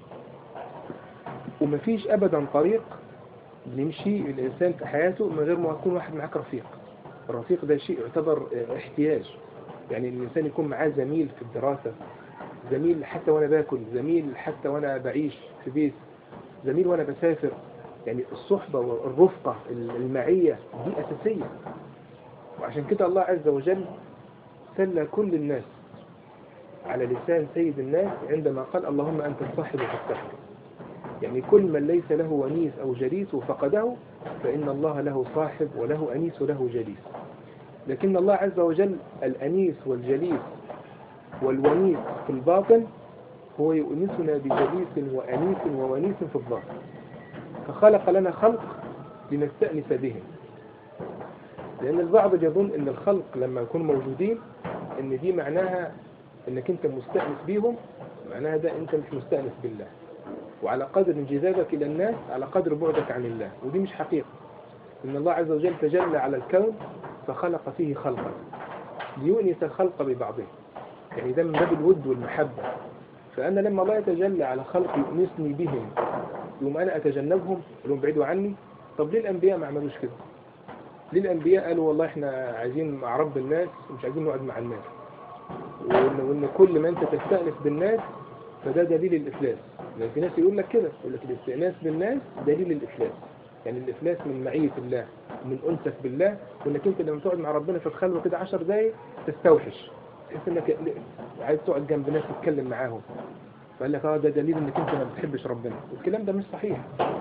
ومفيش أبدا طريق بيمشي الإنسان في حياته من غير ما يكون واحد معاك رفيق الرفيق ده شيء يعتبر اه، احتياج يعني الإنسان يكون معاه زميل في الدراسة زميل حتى وأنا باكل زميل حتى وأنا بعيش في بيت زميل وأنا بسافر يعني الصحبة والرفقة المعية دي أساسية وعشان كده الله عز وجل سلى كل الناس على لسان سيد الناس عندما قال اللهم أنت الصاحب في السفر يعني كل من ليس له ونيس أو جليس وفقده فإن الله له صاحب وله أنيس وله جليس لكن الله عز وجل الأنيس والجليس والونيس في الباطن هو يؤنسنا بجليس وأنيس وونيس في الظاهر فخلق لنا خلق لنستأنس بهم لأن البعض يظن أن الخلق لما يكونوا موجودين أن دي معناها انك انت مستأنس بيهم معناها ده انت مش مستأنس بالله وعلى قدر انجذابك الى الناس على قدر بعدك عن الله ودي مش حقيقة ان الله عز وجل تجلى على الكون فخلق فيه خلقا ليؤنس الخلق ببعضه يعني ده من باب الود والمحبة فأنا لما الله يتجلى على خلق يؤنسني بهم يوم أنا أتجنبهم لهم بعيدوا عني طب ليه الأنبياء ما عملوش كده ليه الأنبياء قالوا والله إحنا عايزين مع رب الناس ومش عايزين نقعد مع الناس وإن, وإن كل ما أنت تستأنس بالناس فده دليل الإفلاس لأن في ناس يقول لك كده يقول لك الاستئناس بالناس دليل الإفلاس يعني الإفلاس من معية الله من أنسك بالله وإنك أنت لما تقعد مع ربنا في الخلوة كده عشر دقايق تستوحش تحس إنك عايز تقعد جنب ناس تتكلم معاهم فقال لك اه ده دليل انك انت ما بتحبش ربنا والكلام ده مش صحيح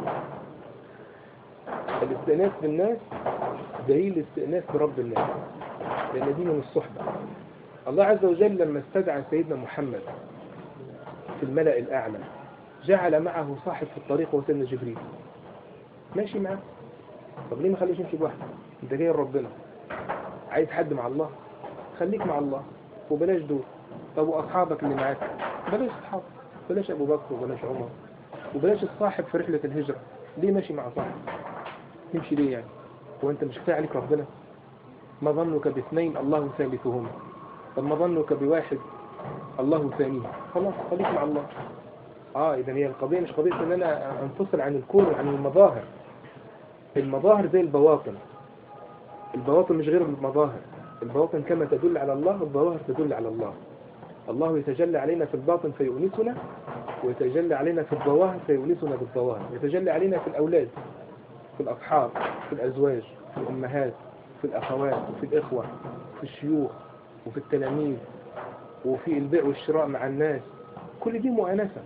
الاستئناس بالناس دليل الاستئناس برب الناس لان دي من الصحبة الله عز وجل لما استدعى سيدنا محمد في الملأ الأعلى جعل معه صاحب في الطريق هو سيدنا جبريل ماشي معاه طب ليه ما خليش يمشي لوحده انت جاي ربنا عايز حد مع الله خليك مع الله وبلاش دول طب واصحابك اللي معاك بلاش اصحاب بلاش ابو بكر وبلاش عمر وبلاش الصاحب في رحلة الهجرة ليه ماشي مع صاحب تمشي ليه يعني هو انت مش كفاية عليك ربنا ما ظنك باثنين الله ثالثهما طب ما ظنك بواحد الله ثانيه خلاص خليك مع الله اه اذا هي القضية مش قضية ان انا انفصل عن الكون وعن المظاهر المظاهر زي البواطن البواطن مش غير المظاهر البواطن كما تدل على الله الظواهر تدل على الله الله يتجلى علينا في الباطن فيؤنسنا ويتجلى علينا في الظواهر فيؤنسنا بالظواهر يتجلى علينا في الأولاد في الأصحاب في الأزواج في الأمهات في الأخوات في الإخوة في الشيوخ وفي التلاميذ وفي البيع والشراء مع الناس كل دي مؤانسة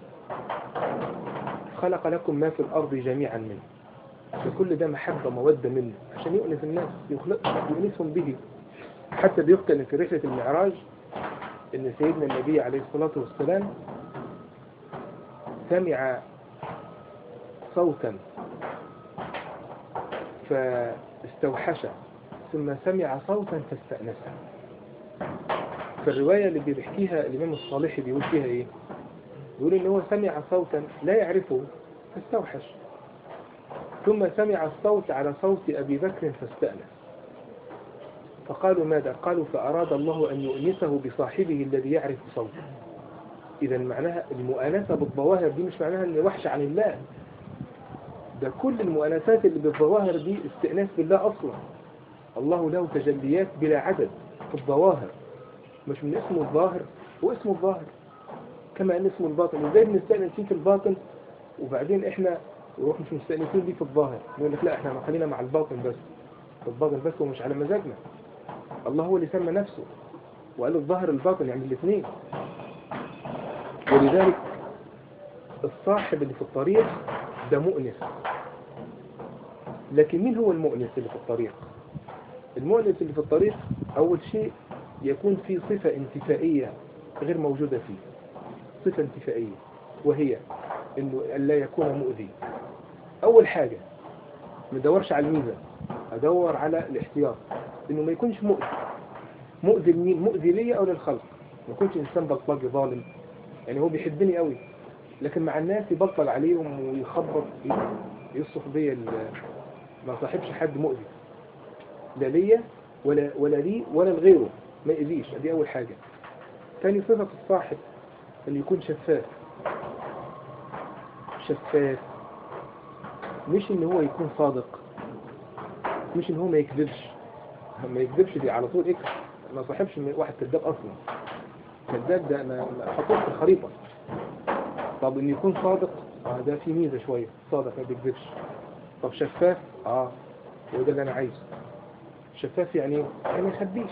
خلق لكم ما في الأرض جميعا منه فكل ده محبة مودة منه عشان يؤنس الناس يخلق يؤنسهم به حتى بيحكى ان في رحلة المعراج ان سيدنا النبي عليه الصلاة والسلام سمع صوتا فاستوحش ثم سمع صوتا فاستأنسه فالرواية اللي بيحكيها الإمام الصالحي بيقول فيها إيه بيقول إن هو سمع صوتا لا يعرفه فاستوحش ثم سمع الصوت على صوت أبي بكر فاستأنس فقالوا ماذا قالوا فأراد الله أن يؤنسه بصاحبه الذي يعرف صوته إذا معناها المؤانسة بالظواهر دي مش معناها أن وحش عن الله ده كل المؤانسات اللي بالظواهر دي استئناس بالله أصلا الله له تجليات بلا عدد في الظواهر مش من اسمه الظاهر هو اسمه الظاهر كما أن اسمه الباطن وزي بنستأنس فيه في الباطن وبعدين احنا نروح مش مستأنسين بيه في الظاهر نقول لك لا احنا خلينا مع الباطن بس الباطن بس ومش على مزاجنا الله هو اللي سمى نفسه وقال الظاهر الباطن يعني الاثنين ولذلك الصاحب اللي في الطريق ده مؤنس لكن مين هو المؤنس اللي في الطريق المؤنس اللي في الطريق أول شيء يكون في صفة انتفائية غير موجودة فيه صفة انتفائية وهي انه لا يكون مؤذي اول حاجة ما ادورش على الميزة ادور على الاحتياط انه ما يكونش مؤذي مؤذي لمين مؤذي ليا او للخلق ما يكونش انسان بلطجي ظالم يعني هو بيحبني قوي لكن مع الناس يبطل عليهم ويخبط يصرخ بيا ما صاحبش حد مؤذي لا ليا ولا ولا لي ولا لغيره ما يأذيش دي اول حاجة ثاني صفة الصاحب ان يكون شفاف شفاف مش ان هو يكون صادق مش ان هو ما يكذبش ما يكذبش دي على طول اكس ما صاحبش واحد كذاب اصلا كذاب ده انا حطوه في الخريطة طب ان يكون صادق اه ده في ميزة شوية صادق ما بيكذبش طب شفاف اه هو ده اللي انا عايزه شفاف يعني ايه؟ يعني ما يخبيش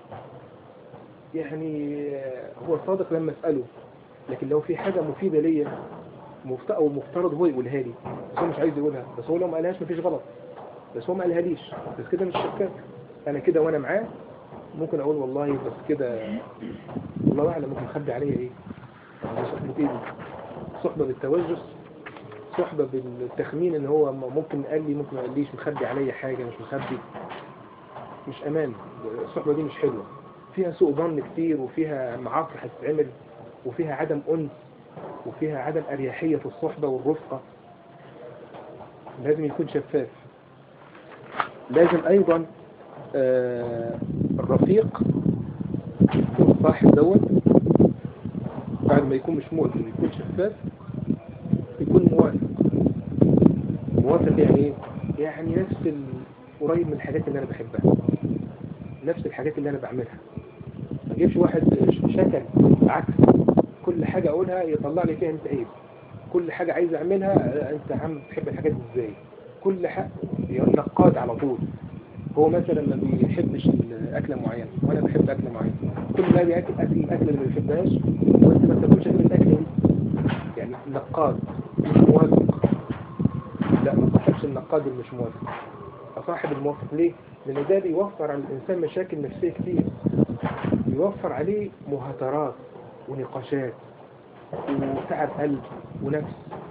يعني هو صادق لما اسأله لكن لو في حاجة مفيدة ليا مفت... او مفترض هو يقولها لي بس هو مش عايز يقولها بس هو لو ما قالهاش مفيش غلط بس هو ما قالها ليش بس كده مش شفاف انا كده وانا معاه ممكن اقول والله بس كده الله اعلم ممكن يخبي عليا ايه دي صحبة ايه دي صحبة بالتوجس صحبة بالتخمين ان هو ممكن قال لي ممكن ما قاليش مخبي عليا حاجة مش مخبي مش امان الصحبة دي مش حلوة فيها سوء ظن كتير وفيها معاصي هتتعمل وفيها عدم أنس وفيها عدم أريحية في الصحبة والرفقة لازم يكون شفاف لازم أيضا آه، الرفيق يكون صاحب دوت بعد ما يكون مش مؤذي يكون شفاف يكون موافق موافق يعني ايه؟ يعني نفس ال- قريب من الحاجات اللي انا بحبها نفس الحاجات اللي انا بعملها ما اجيبش واحد ش- شكل عكس كل حاجة اقولها يطلع لي فيها انت عيب كل حاجة عايز اعملها آه، انت عم بتحب الحاجات دي ازاي كل حاجة نقاد على طول هو مثلا ما بيحبش الاكله معينه وانا بحب اكله معينه كل ما بياكل اكل الاكله اللي ما بيحبهاش وانت ما تاكلش غير الاكله دي يعني نقاد مش موافق لا ما صاحبش النقاد اللي مش موافق اصاحب الموافق ليه؟ لان ده بيوفر على الانسان مشاكل نفسيه كتير بيوفر عليه مهاترات ونقاشات وتعب قلب ونفس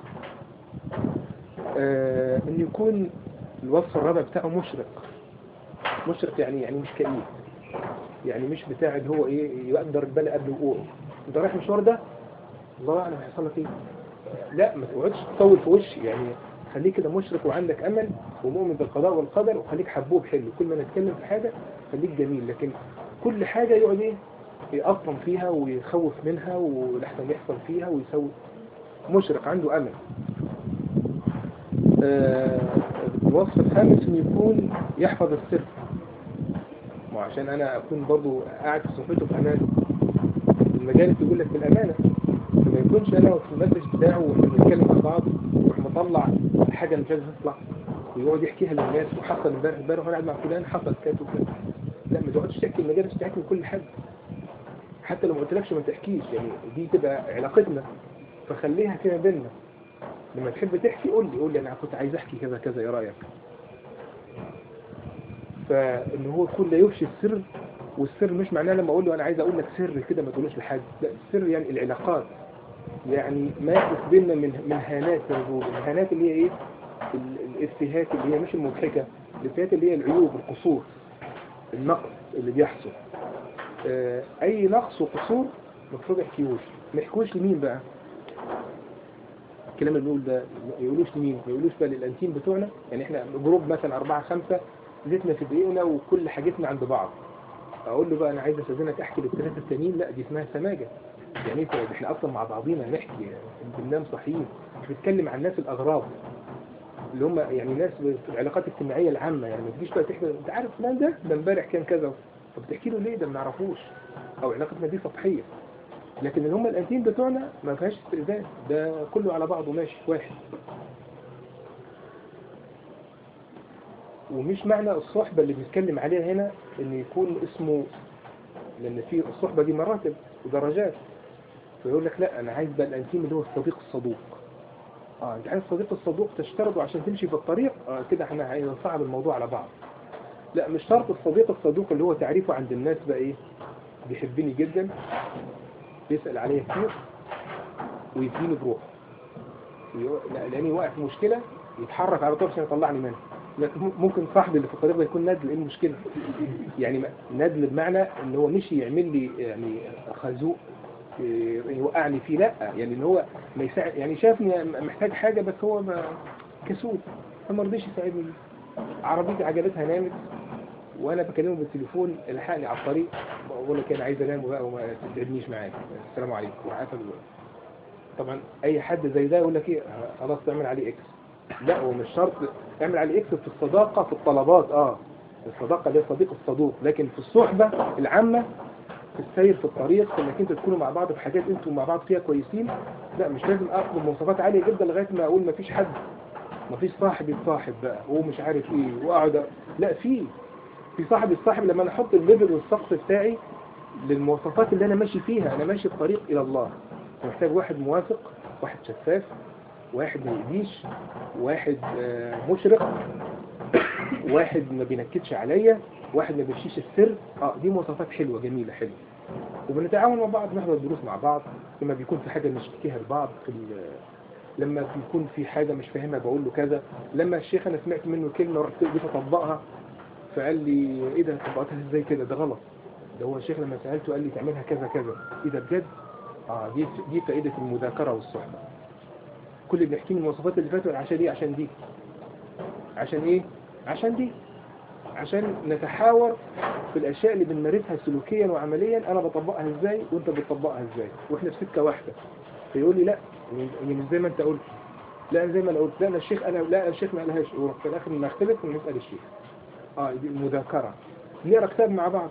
آه ان يكون الوصف الرابع بتاعه مشرق مشرق يعني يعني مش كئيب يعني مش بتاع اللي هو ايه يقدر البلاء قبل وقوعه انت رايح مشوار ده الله اعلم هيحصل لك ايه لا ما تقعدش تطول في وشي يعني خليك كده مشرق وعندك امل ومؤمن بالقضاء والقدر وخليك حبوب حلو كل ما نتكلم في حاجه خليك جميل لكن كل حاجه يقعد ايه يقطم فيها ويخوف منها ولحسن يحصل فيها ويسوي مشرق عنده امل آه، الوصف الخامس ان يكون يحفظ السر ما عشان انا اكون برضو قاعد في صحبته بامانه المجالس يقول لك بالامانه ما يكونش انا في المسج بتاعه واحنا بنتكلم مع بعض ويروح مطلع حاجه مش عايز تطلع ويقعد يحكيها للناس وحصل امبارح امبارح وانا قاعد مع فلان حصل كذا وكذا لا ما تقعدش تحكي المجالس تحكي لكل حد حتى لو ما قلتلكش ما تحكيش يعني دي تبقى علاقتنا فخليها كده بينا لما تحب تحكي قول لي قول لي انا كنت عايز احكي كذا كذا ايه رايك فان هو يكون لا يفشي السر والسر مش معناه لما اقول له انا عايز اقول لك سر كده ما تقولوش لحد لا السر يعني العلاقات يعني ما يحدث بيننا من من هانات زي ما بيقولوا الهانات اللي هي ايه ال- الافيهات اللي هي مش المضحكه الافيهات اللي هي العيوب القصور النقص اللي بيحصل آه، اي نقص وقصور المفروض ما يحكيهوش ما يحكوش لمين بقى الكلام اللي بنقول ده ما يقولوش لمين ما يقولوش بقى للانتيم بتوعنا يعني احنا جروب مثلا أربعة خمسة زيتنا في دقيقنا وكل حاجتنا عند بعض اقول له بقى انا عايز استاذنك احكي للثلاثه التانيين لا دي اسمها سماجه يعني انت احنا اصلا مع بعضينا نحكي بننام صحيين مش بتكلم عن الناس الاغراب اللي هم يعني ناس في العلاقات الاجتماعيه العامه يعني ما تجيش بقى تحكي انت عارف فلان ده ده امبارح كان كذا طب بتحكي له ليه ده ما نعرفوش او علاقتنا دي سطحيه لكن اللي هم الانتيم بتوعنا ما فيهاش استئذان ده كله على بعضه ماشي واحد ومش معنى الصحبة اللي بنتكلم عليها هنا ان يكون اسمه لان في الصحبة دي مراتب ودرجات فيقول لك لا انا عايز بقى الانتيم اللي هو الصديق الصدوق اه انت عايز الصديق الصدوق تشترطه عشان تمشي في الطريق اه كده احنا هنصعب الموضوع على بعض لا مش شرط الصديق الصدوق اللي هو تعريفه عند الناس بقى ايه بيحبني جدا بيسأل عليا كتير ويديني بروح ويقول- لا لاني واقع في مشكلة يتحرك على طول عشان يطلعني منها لكن ممكن صاحبي اللي في الطريق ده يكون ندل ايه المشكلة يعني ما- ندل بمعنى ان هو مشي يعمل لي يعني خازوق إيه، يوقعني فيه لا يعني ان هو ما يساعد يعني شافني محتاج حاجة بس هو ما كسول فما رضيش يساعدني عربيتي عجلتها نامت وانا بكلمه بالتليفون الحقني على الطريق بقول لك انا عايز انام بقى وما تتعبنيش معاك السلام عليكم وقفل طبعا اي حد زي ده يقول لك ايه خلاص تعمل عليه اكس لا هو مش شرط اعمل عليه اكس في الصداقه في الطلبات اه الصداقه اللي هي الصديق الصدوق لكن في الصحبه العامه في السير في الطريق في انك انت تكونوا مع بعض في حاجات انتوا مع بعض فيها كويسين لا مش لازم اخد مواصفات عاليه جدا لغايه ما اقول ما فيش حد ما فيش صاحب يتصاحب بقى هو مش عارف ايه واقعد أ- لا في في صاحب الصاحب لما انا احط الليفل والسقف بتاعي للمواصفات اللي انا ماشي فيها انا ماشي الطريق الى الله محتاج واحد موافق واحد شفاف واحد ما يأذيش واحد آه، مشرق واحد ما بينكدش عليا واحد ما بيمشيش السر اه دي مواصفات حلوه جميله حلوه وبنتعاون مع بعض نحضر دروس مع بعض لما بيكون في حاجه نشتكيها لبعض في ال- لما بيكون في حاجه مش فاهمها بقول له كذا لما الشيخ انا سمعت منه كلمه ورحت جيت اطبقها فقال لي ايه ده طبقتها ازاي كده ده غلط ده هو الشيخ لما سألته قال لي تعملها كذا كذا ايه ده بجد اه دي دي فائدة المذاكرة والصحبة كل اللي بيحكي لي المواصفات اللي فاتوا عشان ايه عشان دي عشان ايه عشان دي عشان نتحاور في الاشياء اللي بنمارسها سلوكيا وعمليا انا بطبقها ازاي وانت بتطبقها ازاي واحنا في سكه واحده فيقول لي لا يعني مش زي ما انت قلت لا أنا زي ما انا قلت لا أنا الشيخ انا لا الشيخ ما قالهاش وروح في الاخر نختلف ونسال الشيخ اه دي المذاكره نقرا كتاب مع بعض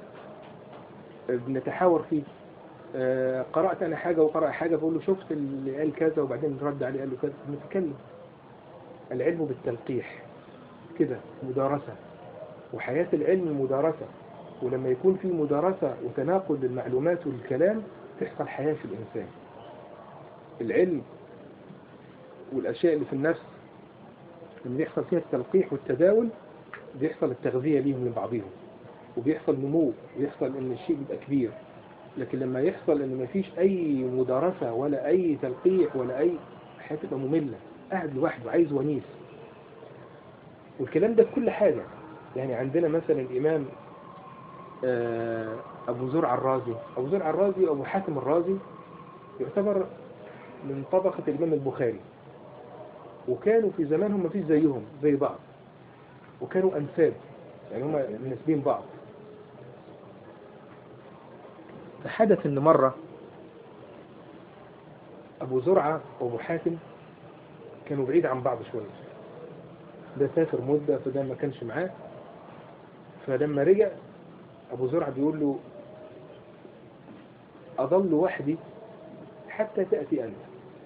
بنتحاور فيه آه، قرأت أنا حاجة وقرأ حاجة بقول له شفت اللي قال كذا وبعدين رد عليه قال له كذا نتكلم العلم بالتلقيح كده مدارسة وحياة العلم مدارسة ولما يكون في مدارسة وتناقل للمعلومات والكلام تحصل حياة في الإنسان العلم والأشياء اللي في النفس لما بيحصل فيها التلقيح والتداول بيحصل التغذية ليهم لبعضهم وبيحصل نمو ويحصل ان الشيء بيبقى كبير لكن لما يحصل ان مفيش اي مدارسة ولا اي تلقيح ولا اي الحياة تبقى مملة قاعد لوحده عايز ونيس والكلام ده في كل حاجة يعني عندنا مثلا الامام آه، ابو زرع الرازي ابو زرع الرازي وابو حاتم الرازي يعتبر من طبقة الامام البخاري وكانوا في زمانهم مفيش زيهم زي بعض وكانوا انساب يعني هم مناسبين بعض حدث ان مرة ابو زرعة وابو حاتم كانوا بعيد عن بعض شوية ده سافر مدة فده ما كانش معاه فلما رجع ابو زرعة بيقول له اضل وحدي حتى تأتي انت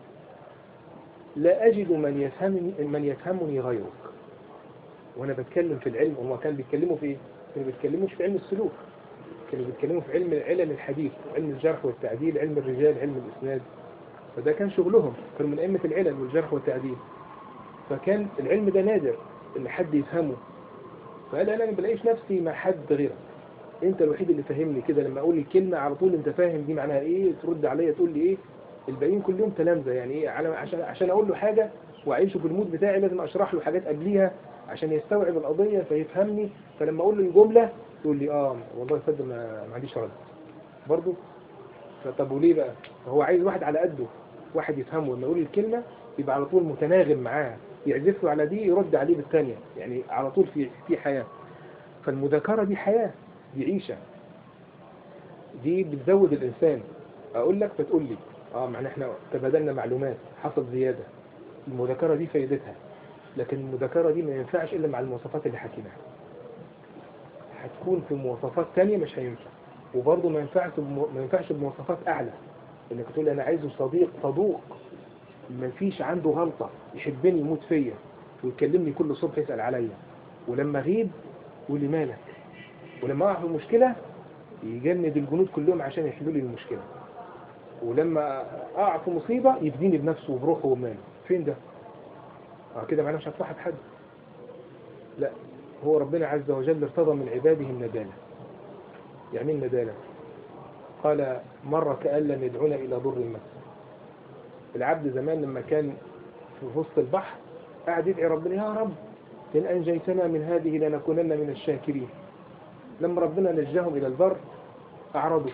لا اجد من يفهمني من يفهمني غيرك وانا بتكلم في العلم هم كانوا بيتكلموا في ايه؟ كانوا بيتكلموش في علم السلوك كانوا بيتكلموا في علم علم الحديث علم الجرح والتعديل علم الرجال علم الاسناد فده كان شغلهم كانوا من ائمه العلل والجرح والتعديل فكان العلم ده نادر ان حد يفهمه فقال انا ما بلاقيش نفسي مع حد غيرك انت الوحيد اللي فاهمني كده لما اقول الكلمه على طول انت فاهم دي معناها ايه ترد عليا تقول لي ايه الباقيين كلهم تلامذه يعني ايه على عشان عشان اقول له حاجه واعيشه في المود بتاعي لازم اشرح له حاجات قبليها عشان يستوعب القضيه فيفهمني فلما اقول له الجمله يقول لي اه والله صدق ما, ما عنديش رد برضه طب وليه بقى هو عايز واحد على قده واحد يفهمه لما يقول الكلمه يبقى على طول متناغم معاه يعزف له على دي يرد عليه بالثانيه يعني على طول في في حياه فالمذاكره دي حياه دي عيشه دي بتزود الانسان اقول لك فتقول لي اه معنى احنا تبادلنا معلومات حصل زياده المذاكره دي فايدتها لكن المذاكره دي ما ينفعش الا مع المواصفات اللي حكيناها هتكون في مواصفات تانية مش هينفع وبرضه ما ينفعش بم- ما ينفعش بمواصفات اعلى انك تقول انا عايزه صديق صدوق ما فيش عنده غلطه يحبني يموت فيا ويكلمني كل صبح يسال عليا ولما اغيب يقول لي مالك ولما اقع في مشكله يجند الجنود كلهم عشان يحلوا لي المشكله ولما اقع في مصيبه يفديني بنفسه وبروحه وماله فين ده؟ اه كده معناه مش هتصاحب حد لا هو ربنا عز وجل ارتضى من عباده الندالة يعني ايه الندالة قال مرة كأن لم يدعونا إلى ضر مس العبد زمان لما كان في وسط البحر قاعد يدعي ربنا يا رب إن أنجيتنا من هذه لنكونن من الشاكرين لما ربنا نجاهم إلى البر أعرضوا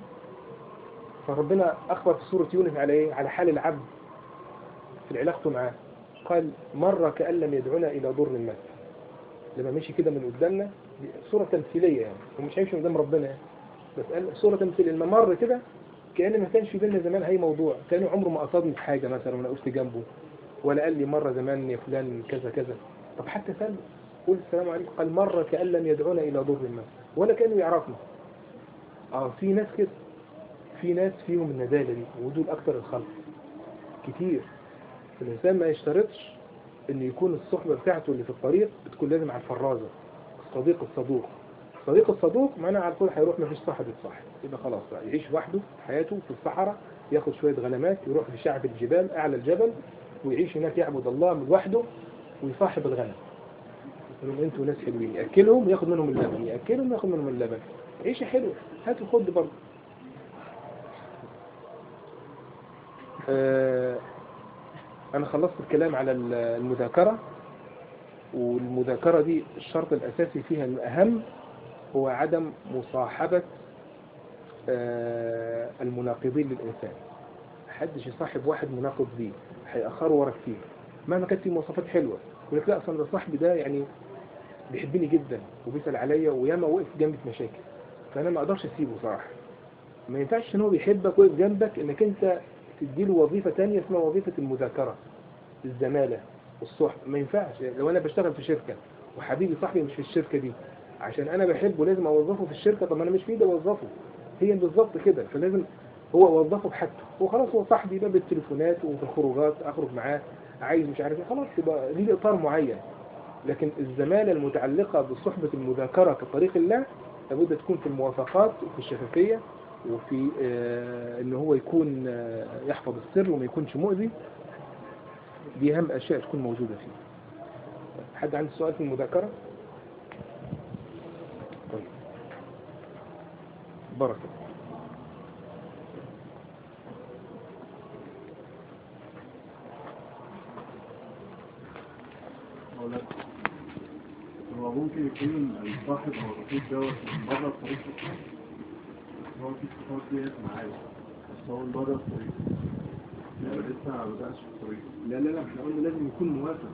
فربنا أخبر في سورة يونس على إيه؟ على حال العبد في علاقته معاه قال مرة كأن لم يدعونا إلى ضر مس لما مشي كده من قدامنا دي صورة تمثيلية يعني ومش هيمشي قدام ربنا يعني بس قال صورة تمثيلية لما مر كده كأن ما كانش في بيننا زمان أي موضوع كان عمره ما قصدني في حاجة مثلا ولا وقفت جنبه ولا قال لي مرة زمان يا فلان كذا كذا طب حتى سلم قول السلام عليكم قال مرة كأن لم يدعونا إلى ضر ما ولا كأنه يعرفنا اه في ناس كده في ناس فيهم الندالة دي ودول أكثر الخلق كتير الإنسان ما يشترطش ان يكون الصحبة بتاعته اللي في الطريق بتكون لازم على الفرازة الصديق الصدوق الصديق الصدوق معناه على طول هيروح مفيش صاحب يتصاحب يبقى خلاص بقى يعيش وحده في حياته في الصحراء ياخد شوية غنمات يروح في شعب الجبال اعلى الجبل ويعيش هناك يعبد الله من وحده ويصاحب الغنم يقول لهم انتوا ناس حلوين ياكلهم وياخد منهم اللبن ياكلهم وياخد منهم اللبن عيشة حلوة هات وخد برضه آه أنا خلصت الكلام على المذاكرة والمذاكرة دي الشرط الأساسي فيها الأهم هو عدم مصاحبة آه، المناقضين للإنسان محدش يصاحب واحد مناقض ليه هيأخره ورا كتير مهما كانت فيه مواصفات حلوة يقول لك لا أصلا ده صاحبي ده يعني بيحبني جدا وبيسأل عليا وياما وقف جنبي في مشاكل فأنا ما أقدرش أسيبه صراحة ما ينفعش إن هو بيحبك ويقف جنبك إنك أنت تديله وظيفة تانية اسمها وظيفة المذاكرة الزمالة والصحب ما ينفعش لو أنا بشتغل في شركة وحبيبي صاحبي مش في الشركة دي عشان أنا بحبه لازم أوظفه في الشركة طب ما أنا مش في إيدي أوظفه هي بالظبط كده فلازم هو وظفه بحاجته وخلاص هو صاحبي بقى بالتليفونات وفي الخروجات اخرج معاه عايز مش عارف ايه خلاص يبقى ليه اطار معين لكن الزماله المتعلقه بصحبه المذاكره كطريق الله لابد تكون في الموافقات وفي الشفافيه وفي آه ان هو يكون آه يحفظ السر وما يكونش مؤذي دي اهم اشياء تكون موجوده فيه حد عنده سؤال في المذاكره طيب بركه أقول لك هو ممكن يكون الصاحب أو الرفيق دوت من بره الطريق أصلا هو في الصفات ديت معاه بس هو من بره الطريق يعني لسه ما بدأش في الطريق لا لا لا احنا قلنا لازم يكون موافق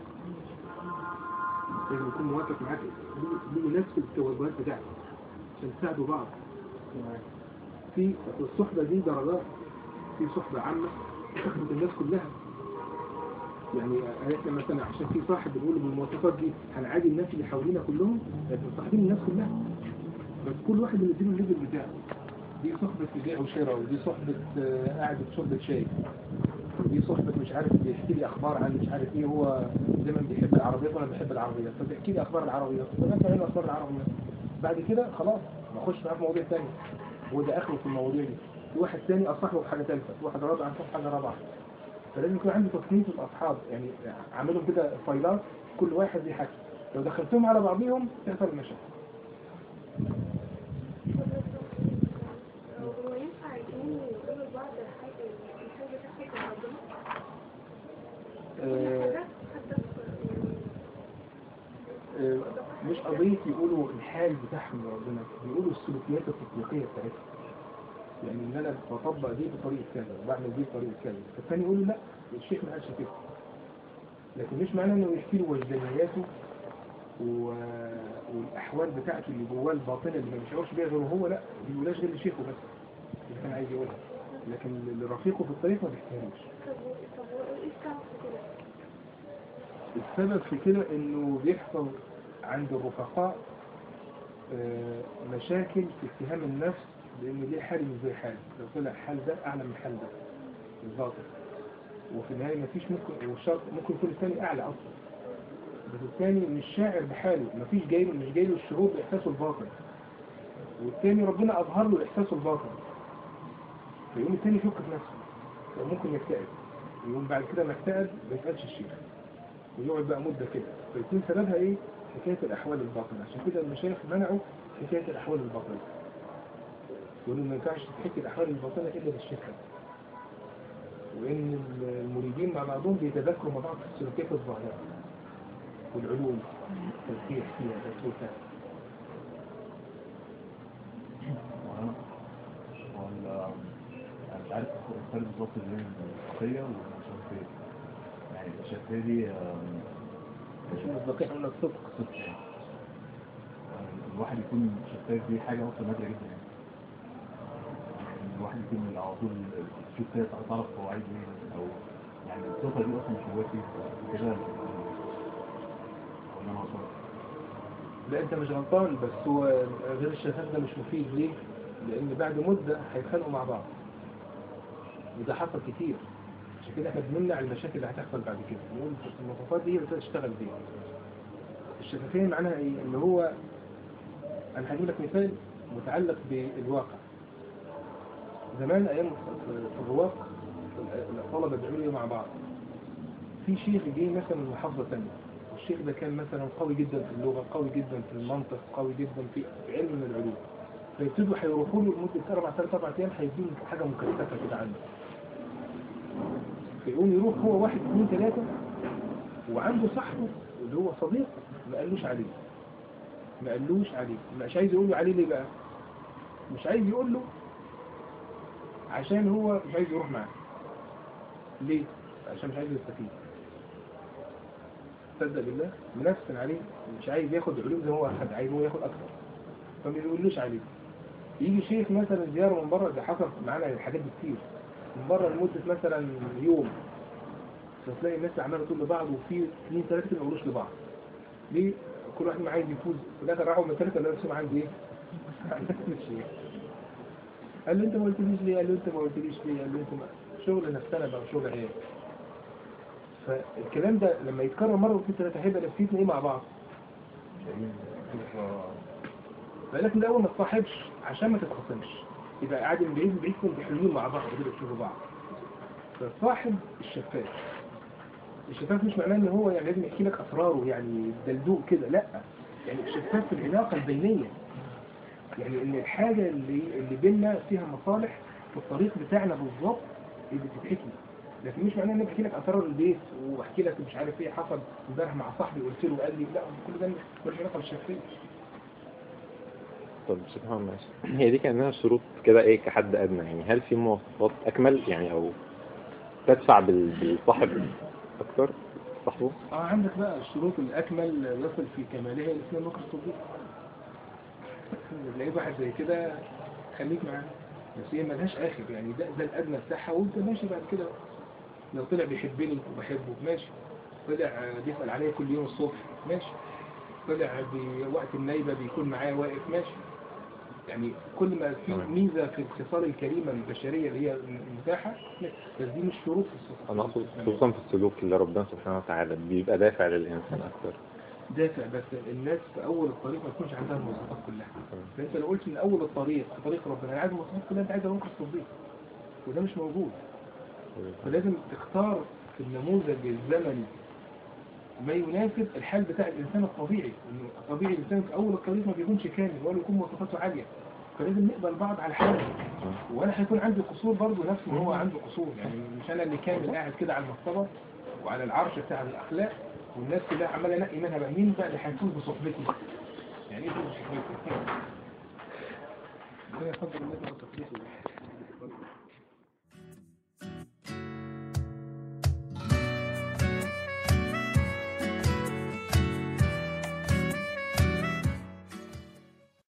لازم يكون موافق معاك له نفس التوجهات بتاعته عشان تساعدوا بعض في الصحبة دي درجات في صحبة عامة تخدم الناس كلها يعني احنا مثلا عشان في صاحب بنقول بالمواصفات دي هنعادي الناس اللي حوالينا كلهم لكن صاحبين الناس كلها بس كل واحد اللي له الليفل بتاعه دي صحبة بيع وشراء ودي صحبة آه، قاعد بشربة شاي ودي صحبة مش عارف بيحكي لي أخبار عن مش عارف إيه هو دايما بيحب العربيات وأنا بحب العربيات فبيحكي لي أخبار العربيات فأنا فاهم أخبار العربيات بعد كده خلاص بخش معاه في مواضيع تانية وده آخره في المواضيع دي في واحد تاني أصاحبه في حاجة ثالثة في واحد رابع في حاجة رابعة فلازم يكون عندي تصنيف الأصحاب يعني عاملهم كده فايلات كل واحد ليه حاجة لو دخلتهم على بعضهم تحصل مشاكل هو ينفع يكونوا يقولوا لبعض الحاجة الحاجة تحصل في ربنا؟ آه، حاجات حتى في- آه، مش قضية يقولوا الحال بتاعهم ربنا بيقولوا السلوكيات التطبيقية بتاعتهم يعني ان انا بطبق دي بطريقة كذا وبعمل دي بطريقة كذا فالثاني يقول له لا الشيخ ما قالش كده لكن مش معناه انه يحكي له وجدانياته و... والاحوال بتاعته اللي جواه الباطنه اللي ما بيشعرش بيها غيره هو لا ما بيقولهاش غير لشيخه بس اللي كان عايز يقولها لكن لرفيقه في الطريق ما بيحكيهاش طب و- طب وايه السبب في كده؟ السبب في كده انه بيحصل عند الرفقاء آه، مشاكل في اتهام النفس لان ليه حال مش زي حال لو طلع حال ده اعلى من حال ده الباطل وفي النهايه مفيش ممكن والشرط ممكن يكون الثاني اعلى اصلا بس الثاني مش شاعر بحاله مفيش جاي له مش جاي له الشعور باحساسه الباطن والثاني ربنا اظهر له احساسه الباطن فيقوم الثاني يشك في نفسه وممكن يكتئب يقوم بعد كده ما اكتئب ما يسالش الشيخ ويقعد بقى مدة كده فيكون سببها ايه؟ حكاية الأحوال الباطنة عشان كده المشايخ منعوا حكاية الأحوال الباطنة يقولوا ما ينفعش تحكي الأحوال الباطنة إلا بالشيخ وإن المريدين مع بعضهم بيتذكروا مع بعض في السلوكيات الظاهرة والعلوم تذكير فيها تسويتها وأنا ولا أنا مش عارف الفرق بالظبط بين الشخصية والشخصية يعني الشخصية دي آم، مش مصداقية قلنا الصدق صدق يعني يعني الواحد يكون الشخصية دي حاجة أصلا نادرة جدا يعني يعني الواحد يكون على طول تشوف كده تعرف هو عايز ايه أو يعني الصفة دي أصلا مش موجودة فيه كده ولا أنا غلطان؟ لا أنت مش غلطان بس هو غير الشفاف ده مش مفيد ليه؟ لأن بعد مدة هيتخانقوا مع بعض وده حصل كتير عشان كده احنا بنمنع المشاكل اللي هتحصل بعد كده نقول المواصفات دي بتبقى تشتغل بيها الشفافية معناها ايه؟ ان هو انا هجيب لك مثال متعلق بالواقع زمان ايام في الرواق الطلبة بيعملوا مع بعض في شيخ جه مثلا من محافظة ثانيه الشيخ ده كان مثلا قوي جدا في اللغة قوي جدا في المنطق قوي جدا في في علم من العلوم فيبتدوا هيروحوا له لمدة أربع ثلاث أربع أيام هيديهم حاجة مكثفة كده عنه فيقوم يروح هو واحد اثنين ثلاثة وعنده صاحبه اللي هو صديق ما قالوش عليه ما قالوش عليه مش عايز يقول له عليه ليه بقى مش عايز يقول له عشان هو مش عايز يروح معاه ليه عشان مش عايز يستفيد تصدق بالله منفسن عليه مش عايز ياخد علوم زي ما هو اخد عايز هو ياخد اكتر فما بيقولوش عليه يجي شيخ مثلا زياره من بره ده حصل معانا الحاجات دي كتير من بره لمده مثلا يوم فتلاقي الناس عماله تقول لبعض وفي اثنين ثلاثه ما يقولوش لبعض ليه كل واحد ما عايز يفوز في الاخر راحوا من ثلاثه لقوا نفسهم عايز ايه؟ عايز الشيخ قال له انت ما قلتليش ليه؟ قال له انت ما قلتليش ليه؟ قال له انت ما شغل نفسنا بقى شغل عيال فالكلام ده لما يتكرر مره واثنين ثلاثه هيبقى نفسيتنا ايه مع بعض؟ فلكن الاول ما تصاحبش عشان ما تتخاصمش يبقى قاعد من بعيد بعيد كنتوا حلوين مع بعض كده تشوفوا بعض فصاحب الشفاف الشفاف مش معناه ان هو يعني لازم يحكي لك اسراره يعني دلدوق كده لا يعني الشفاف في العلاقه البينيه يعني ان الحاجه اللي اللي بيننا فيها مصالح في الطريق بتاعنا بالظبط اللي بتتحكي لكن مش معناه ان انا بحكي لك اسرار البيت واحكي لك مش عارف ايه حصل امبارح مع صاحبي قلت له قال لي لا كل ده ملوش علاقه بالشفافيه طب سبحان الله هي دي كأنها شروط كده ايه كحد أدنى يعني هل في مواصفات أكمل يعني أو تدفع بال- بالصاحب أكتر صاحبه؟ اه عندك بقى الشروط الاكمل يصل في كمالها الاسلام بكر الصديق تلاقي واحد زي كده خليك معاه بس هي ملهاش اخر يعني ده ده الادنى بتاعها وانت ماشي بعد كده لو طلع بيحبني وبحبه ماشي طلع آه، بيسال عليا كل يوم الصبح ماشي طلع بوقت النايبه بيكون معايا واقف ماشي يعني كل ما في تمام. ميزه في الخصال الكريمه البشريه اللي هي المتاحه ماشي. بس دي مش شروط في الصفات أنا أقصد خصوصا في السلوك اللي ربنا سبحانه وتعالى بيبقى دافع للإنسان أكتر دافع بس الناس في اول الطريق ما يكونش عندها المواصفات كلها فانت لو قلت من اول الطريق في طريق ربنا انا عايز المواصفات كلها انت عايز ابو بكر الصديق وده مش موجود فلازم تختار في النموذج الزمني ما يناسب الحال بتاع الانسان الطبيعي إنه طبيعي الانسان في اول الطريق ما بيكونش كامل ولا يكون مواصفاته عاليه فلازم نقبل بعض على حاله وانا هيكون عندي قصور برضه نفس ما هو عنده قصور يعني مش انا اللي كامل قاعد كده على المصطبه وعلى العرش بتاع الاخلاق والناس كلها عماله انقي منها بقى مين بقى اللي هيفوز بصحبتي يعني ايه يفوز بصحبتي؟ ربنا يفضل الناس وتفليسه